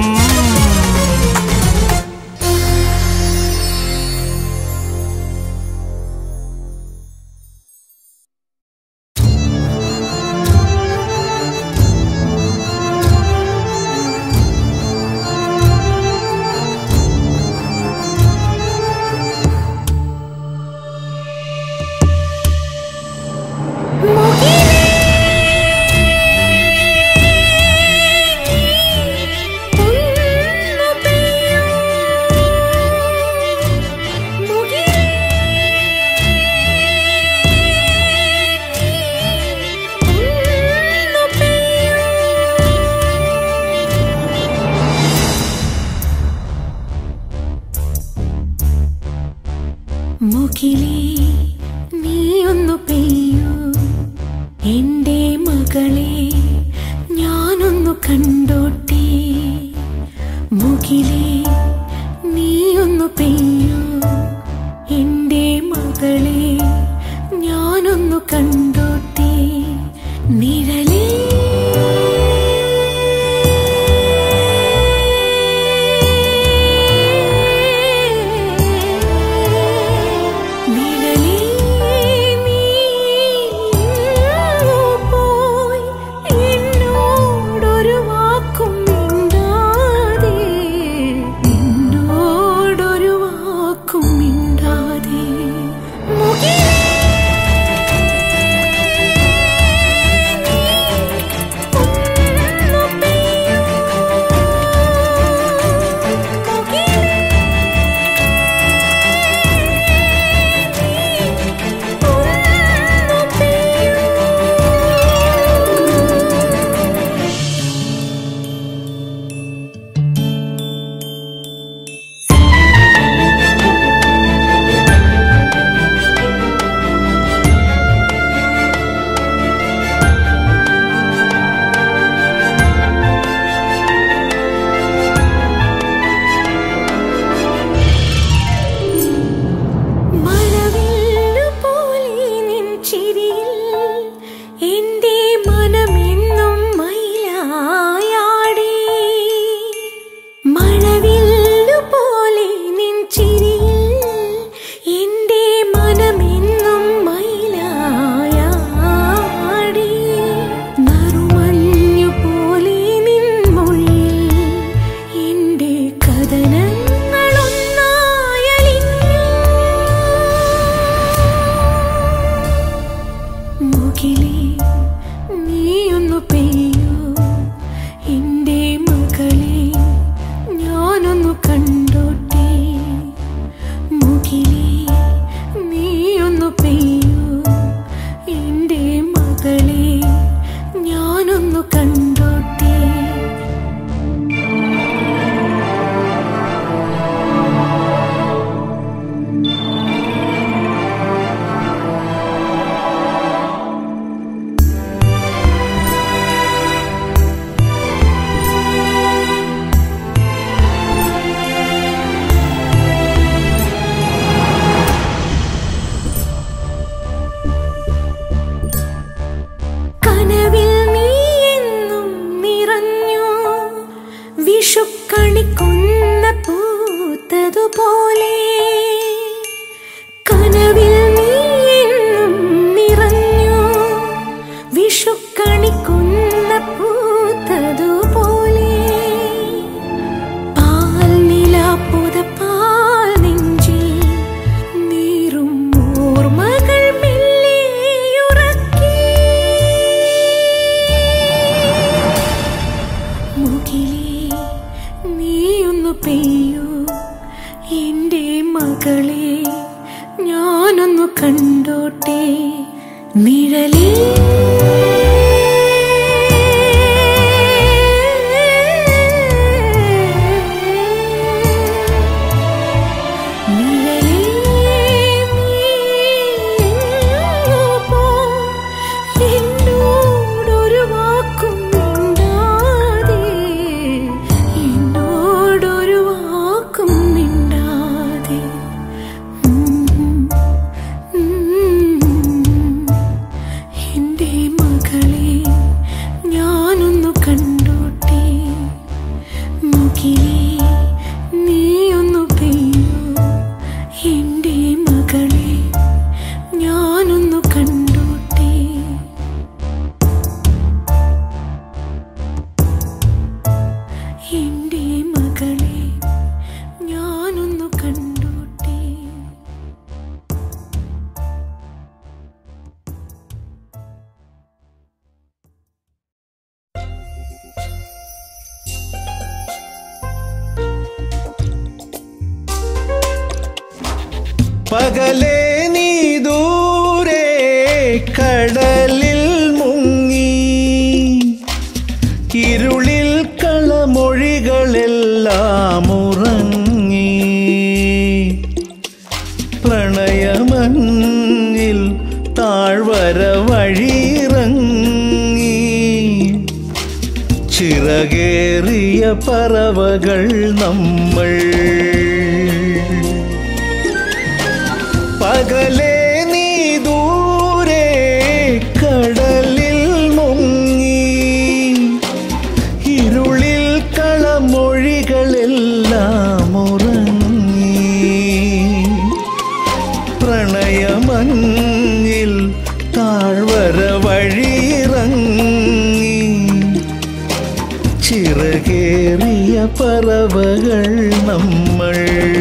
മുകിലേ നീ ഒന്നു പെയ്യൂ എന്റെ മകളെ ഞാനൊന്നു കണ്ടോട്ടെ മുകിലേ നീ ഒന്നു പെയ്യൂ എന്റെ മകളെ ഞാനൊന്നു കണ്ടോട്ടെ നിഴലേ നിഴലേ നീ പോയി എന്നോടൊരു വാക്ക് മുകിലേ നീയൊന്നു പെയ്യൂ എൻ്റെ മകളെ ഞാനൊന്നു കണ്ടോട്ടെ കനവിൽ നീ എന്നും നിറഞ്ഞു വിഷുക്കണിക്കുന്ന പൂത്തതുപോലെ കനവിൽ നീ എന്നും നിറഞ്ഞു വിഷുക്കണിക്കുന്ന പൂത്തതുപോലെ പാൽ നിലാപ്പുത പാൽ നെഞ്ചിൽ നീറും ഓർമ്മകൾ മെല്ലെയുറക്കി മുകിലേ നീയൊന്നു പെയ്യൂ എൻ്റെ മകളെ ഞാനൊന്നു കണ്ടോട്ടെ നിഴലേ നിഴലേ നീ എങ്ങോ പോ എന്നോടൊരു വാക്കും മിണ്ടാതെ എന്നോടൊരു വാക്കും മിണ്ടാതെ എൻ്റെ മകളെ ഞാനൊന്നു കണ്ടോട്ടെ മുകിലേ നീയൊന്നു പെയ്യൂ എൻ്റെ മകളെ ഞാനൊന്നു കണ്ടോട്ടെ എൻ്റെ മകളെ ഞാനൊന്നു കണ്ടോട്ടെ പകലേ നീ ദൂരെ കടലിൽ മുങ്ങി ഇരുളിൽ കളമൊഴികളെല്ലാം ഉറങ്ങി പ്രണയമഞ്ഞിൽ താഴ്വര വഴിയിറങ്ങി ചിറകേറിയ പറവകൾ നമ്മൾ പകലേ നീ ദൂരെ കടലിൽ മുങ്ങി ഇരുളിൽ കളമൊഴികളെല്ലാം ഉറങ്ങി പ്രണയമഞ്ഞിൽ താഴ്വര വഴിയിറങ്ങി ചിറകേറിയ പറവകൾ നമ്മൾ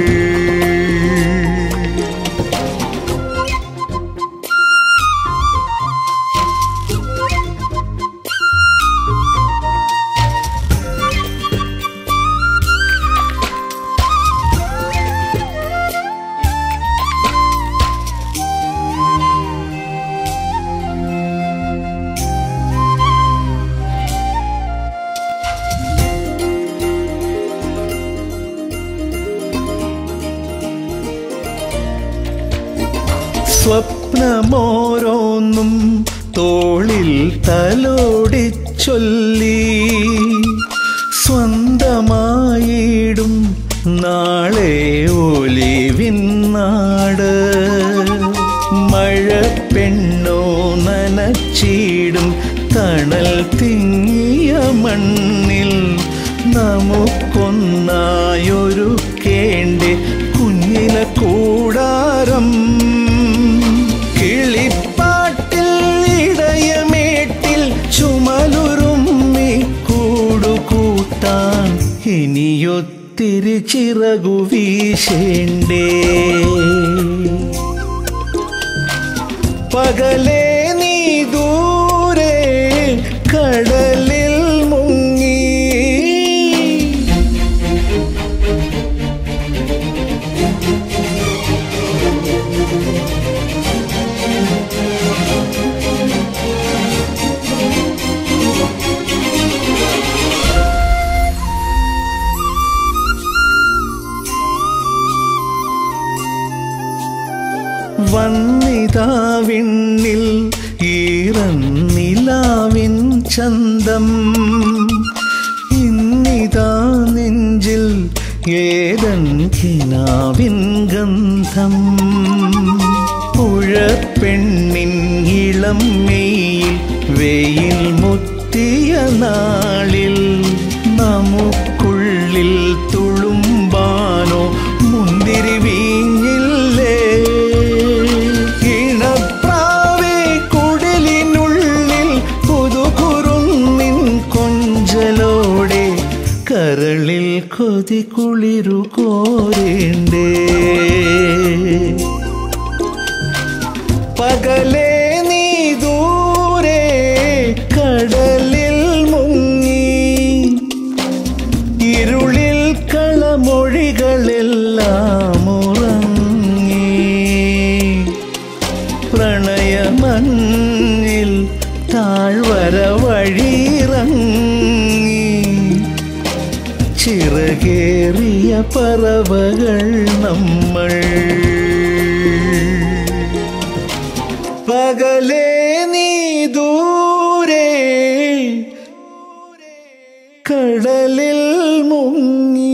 സ്വപ്നമോരോന്നും തോളിൽ തലോടിച്ചൊല്ലി സ്വന്തമായിടും നാളെ ഒലിവിന്നാട് മഴ പെണ്ണോ നനച്ചിടും തണൽ തിങ്ങിയ മണ്ണിൽ നമുക്കൊന്നായൊരു കേണ്ടി കുഞ്ഞില കൂടാരം കിളിപ്പാട്ടിൽ ഇടയമേട്ടിൽ ചുമലുറുമ്മി കൂടുകൂട്ടാൻ ഇനിയൊത്തിരി ചിറകു വീശേണ്ടേ പകലേ നീ ദൂരെ കടലിൽ മുങ്ങി വന്നിതാവിണ്ണിൽ ഈറന്നിലാവിൻ ചന്തം ഇന്നിതാ നെഞ്ചിൽ ഏതൻ കിനാവിൻ ഗന്ധം പുഴപ്പെണ്ണിൻ ഇളം മെയ്യിൽ വെയിൽ മുത്തിയ നാളിൽ നമുക്കുള്ളിൽ തുളുമ്പാനോ മുന്തിരി വീഞ്ഞില്ലേ ഇണപ്രാവേ കുടലിനുള്ളിൽ പുതുകുറുന്നിൻ കൊഞ്ചലോടെ കരളിൽ കൊതി കുളിരു കോരേണ്ടേ പകലേ നീ ദൂരെ കടലിൽ മുങ്ങി ഇരുളിൽ കളമൊഴികളെല്ലാം ഉറങ്ങി പ്രണയമഞ്ഞിൽ താഴ്വര വഴിയിറങ്ങി ചിറകേറിയ പറവകൾ നമ്മൾ പകലേ നീ ദൂരെ കടലിൽ മുങ്ങി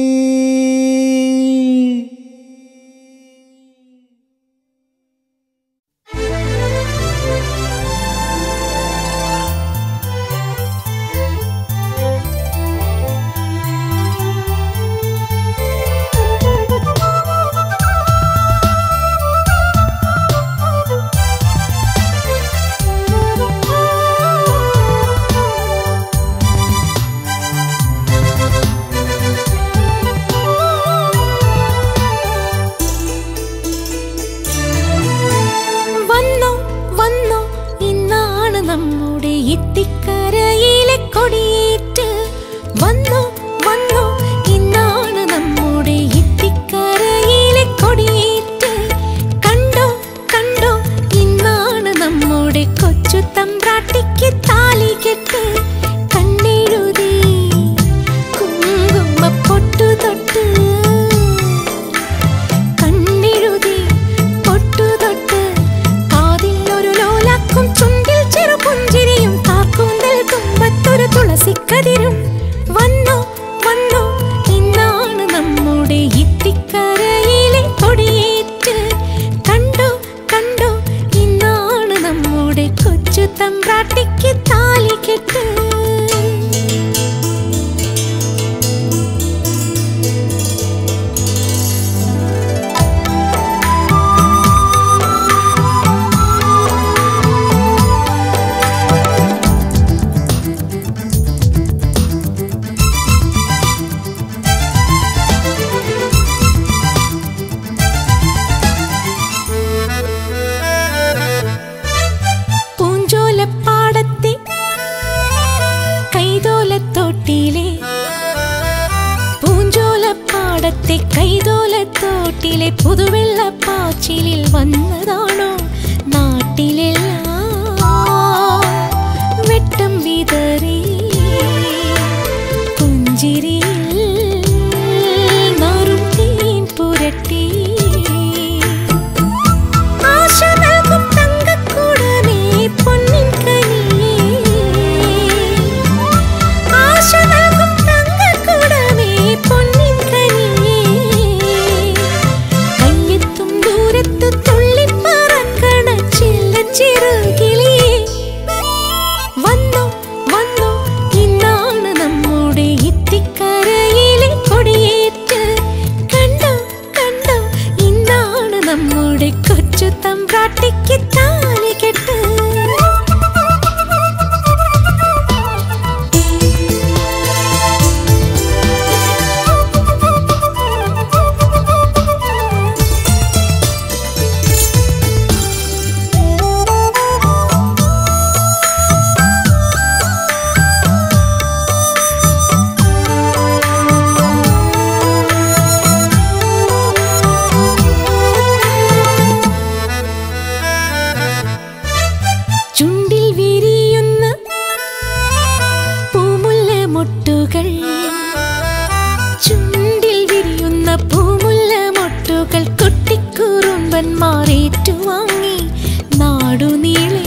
വന്നോ വന്നോ ഇന്നാണ് നമ്മുടെ ഇത്തിക്കരയിലെ കൊടിയേറ്റ് വന്നോ വന്നോ ഇന്നാണ് നമ്മുടെ ഇത്തിക്കരയിലെ കൊടിയേറ്റ് കണ്ടോ കണ്ടോ ഇന്നാണ് നമ്മുടെ കൊച്ചു തമ്പ്രാട്ടിക്ക് താലി കെട്ട് കണ്ണെഴുതി കുങ്കുമ പൊട്ടു തൊട്ട് കണ്ണെഴുതി പൊട്ടു തൊട്ട് കാതിൽ ഒരു ലോലാക്കും ചുണ്ടിൽ ചെറു പുഞ്ചിരിയും കാക്കൂന്തൽ തുമ്പത്തൊരു തുളസിക്കതിരും വന്നോ വന്നോ ഇന്നാണ് നമ്മുടെ ഇത്തിക്കരയിലെ കൊടിയേറ്റ് കണ്ടോ കണ്ടോ ഇന്നാണ് നമ്മുടെ കൊച്ചു തമ്പ്രാട്ടിക്ക് താലി കെട്ട് പൂഞ്ചോലപ്പാടത്തെ കൈതോലത്തോട്ടിലെ പൂഞ്ചോലപ്പാടത്തെ കൈതോലത്തോട്ടിലെ പുതുവെള്ളപ്പാച്ചിലിൽ വന്നതാണോ നാട്ടിലെല്ലാം വെട്ടം വിതറി പുഞ്ചിരിയിൽ നാറും തേൻ പുരട്ടി ആശ നൽകും തങ്കക്കുടമേ പൊന്നിൻ കനിയേ ആശ നൽകും തങ്കക്കുടമേ പൊന്നിൻ കനിയേ കയ്യെത്തും ദൂരത്ത് തുള്ളിപ്പറക്കണ ചില്ലച്ചിറകേ സുന്ദരന്മാർ ഏറ്റുവാങ്ങി നാടുനീളേ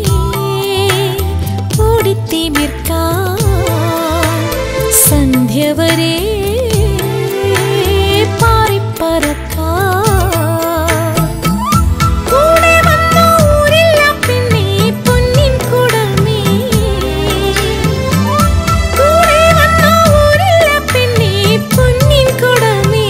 ഓടിത്തിമിർക്കാൻ സന്ധ്യ വരെ പാറിപ്പറക്കാൻ കൂടെ വന്ന ഊരില്ല പിന്നെ പൊന്നിൻ കുടമേ കൂടെ വന്ന ഊരില്ല പിന്നെ പൊന്നിൻ കുടമേ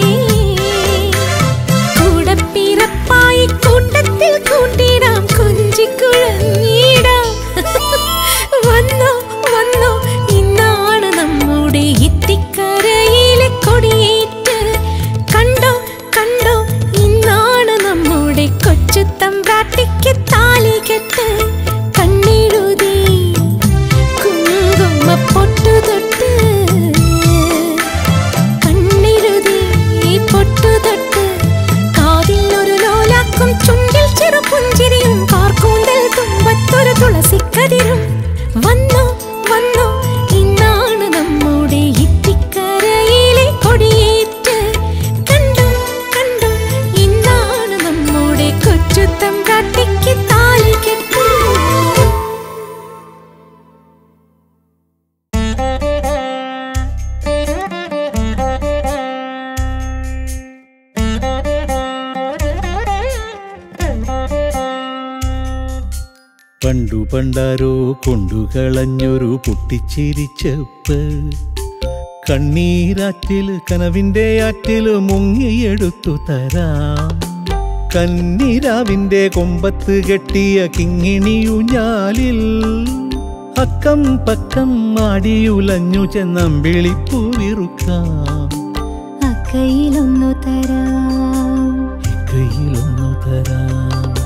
കൂടപ്പിറപ്പായി കൂട്ടത്തിൽ കൂട്ടിടാം കൊഞ്ചിക്കുഴഞ്ഞിടാം വന്നോ വന്നോ ഇന്നാണ് നമ്മുടെ ഇത്തിക്കരയിലെ കൊടിയേറ്റ് കണ്ടോ കണ്ടോ ഇന്നാണ് നമ്മുടെ കൊച്ചു തമ്പ്രാട്ടിക്ക് താലികെട്ട് കണ്ണെഴുതി കുങ്കുമ പൊട്ടു തൊട്ട് കണ്ണെഴുതി പൊട്ടു തൊട്ട് കാതിൽ ഒരു ലോലാക്കും ചുണ്ടിൽ ചെറു പുഞ്ചിരിയും കാർക്കൂന്തൽ തുമ്പത്തൊരു തുളസിക്കതിരും വന്നോ വന്നോ ഇന്നാണ് നമ്മുടെ ഇത്തിക്കരയിലെ കൊടിയേറ്റ് കണ്ടു കണ്ടു ഇന്നാണ് നമ്മുടെ കൊച്ചുത്തം കാട്ടിക്ക് താലികെട്ട് പണ്ടു പണ്ടാരോ കൊണ്ടുകളഞ്ഞൊരു പൊട്ടിച്ചിരിച്ചപ്പ് കണ്ണീരാറ്റില് കനവിന്റെ ആറ്റില് മുങ്ങിയെടുത്തു തരാം കന്നിരാവിന്റെ കൊമ്പത്ത് കെട്ടിയ കിങ്ങിണിയുഞ്ഞാലിൽ അക്കം പക്കം മാടിയുലഞ്ഞു ചെന്നമ്പിളിപ്പൂ വിറുക്കാം അക്കയിലൊന്നു തരാം കയ്യിലൊന്നു തരാം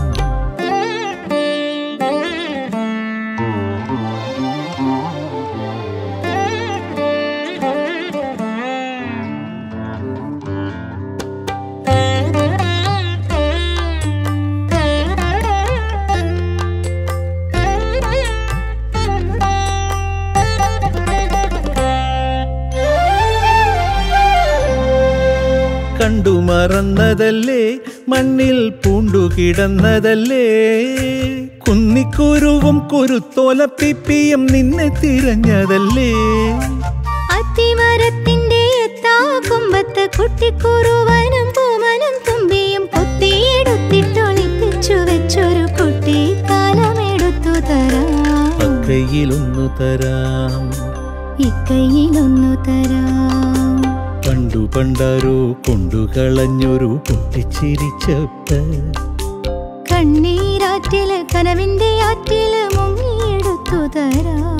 കണ്ടു മറന്നതല്ലേ മണ്ണിൽ പൂണ്ടുകിടന്നതല്ലേ കുന്നിക്കുരുവും കുരുത്തോലപ്പിപ്പിയും നിന്നെ തിരഞ്ഞതല്ലേ അത്തിമരത്തിന്റെ എത്താ കൊമ്പത്ത് കുട്ടിക്കുറുവനും പൂമനും തുമ്പിയും കൊത്തിയെടുത്തിട്ടൊളിപ്പിച്ചു വെച്ചൊരു കുട്ടി കാലമെടുത്തു തരാം അക്കയിലൊന്നു തരാം ഇക്കൈയിലൊന്നു തരാം പണ്ടു പണ്ടാരോ കൊണ്ടുകളഞ്ഞൊരു പൊട്ടിച്ചിരിച്ചപ്പ് കണ്ണീരാറ്റില് കനവിന്റെ ആറ്റില് മുങ്ങിയെടുത്തു തരാം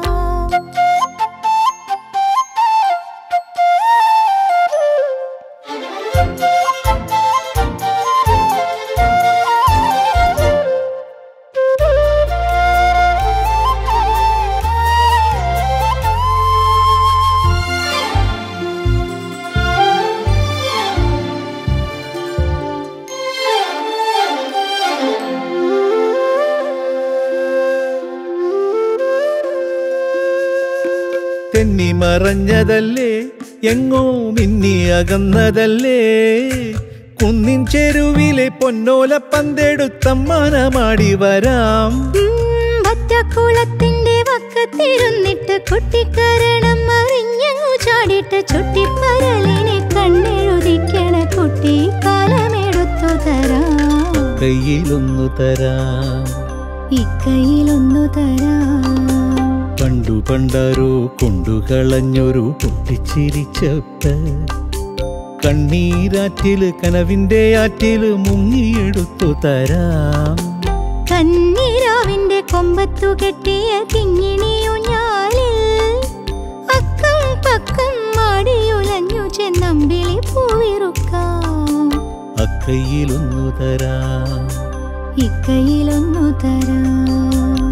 തെന്നി മറഞ്ഞതല്ലേ എങ്ങോ മിന്നി അകന്നതല്ലേ കുന്നിൻ ചെരുവിലെ പൊന്നോല പന്തെടുത്തമ്മാനമാടി വരാം ഉം, വറ്റക്കുളത്തിന്റെ വക്കത്തിരുന്നിട്ട് കുട്ടിക്കരണം അറിഞ്ഞങ്ങു ചാടിയിട്ട് ചുട്ടിപ്പരലിനെ കണ്ണെഴുതിക്കണ കുട്ടി കാലമെടുത്തു തരാം കയ്യിലൊന്നു തരാം ഇക്കൈയിലൊന്നു തരാം പണ്ടു പണ്ടാരോ കൊണ്ടുകളഞ്ഞൊരു പൊട്ടിച്ചിരിച്ചപ്പ് കണ്ണീരാറ്റില് കനവിന്റെ ആറ്റില് മുങ്ങിയെടുത്തു തരാം കന്നിരാവിന്റെ കൊമ്പത്തു കെട്ടിയ കിങ്ങിണിയുഞ്ഞാലിൽ അക്കം പക്കം മാടിയുലഞ്ഞു ചെന്നമ്പിളി പൂവിറുക്കാം അക്കയ്യിലൊന്നു തരാം ഇക്കൈയിലൊന്നു തരാം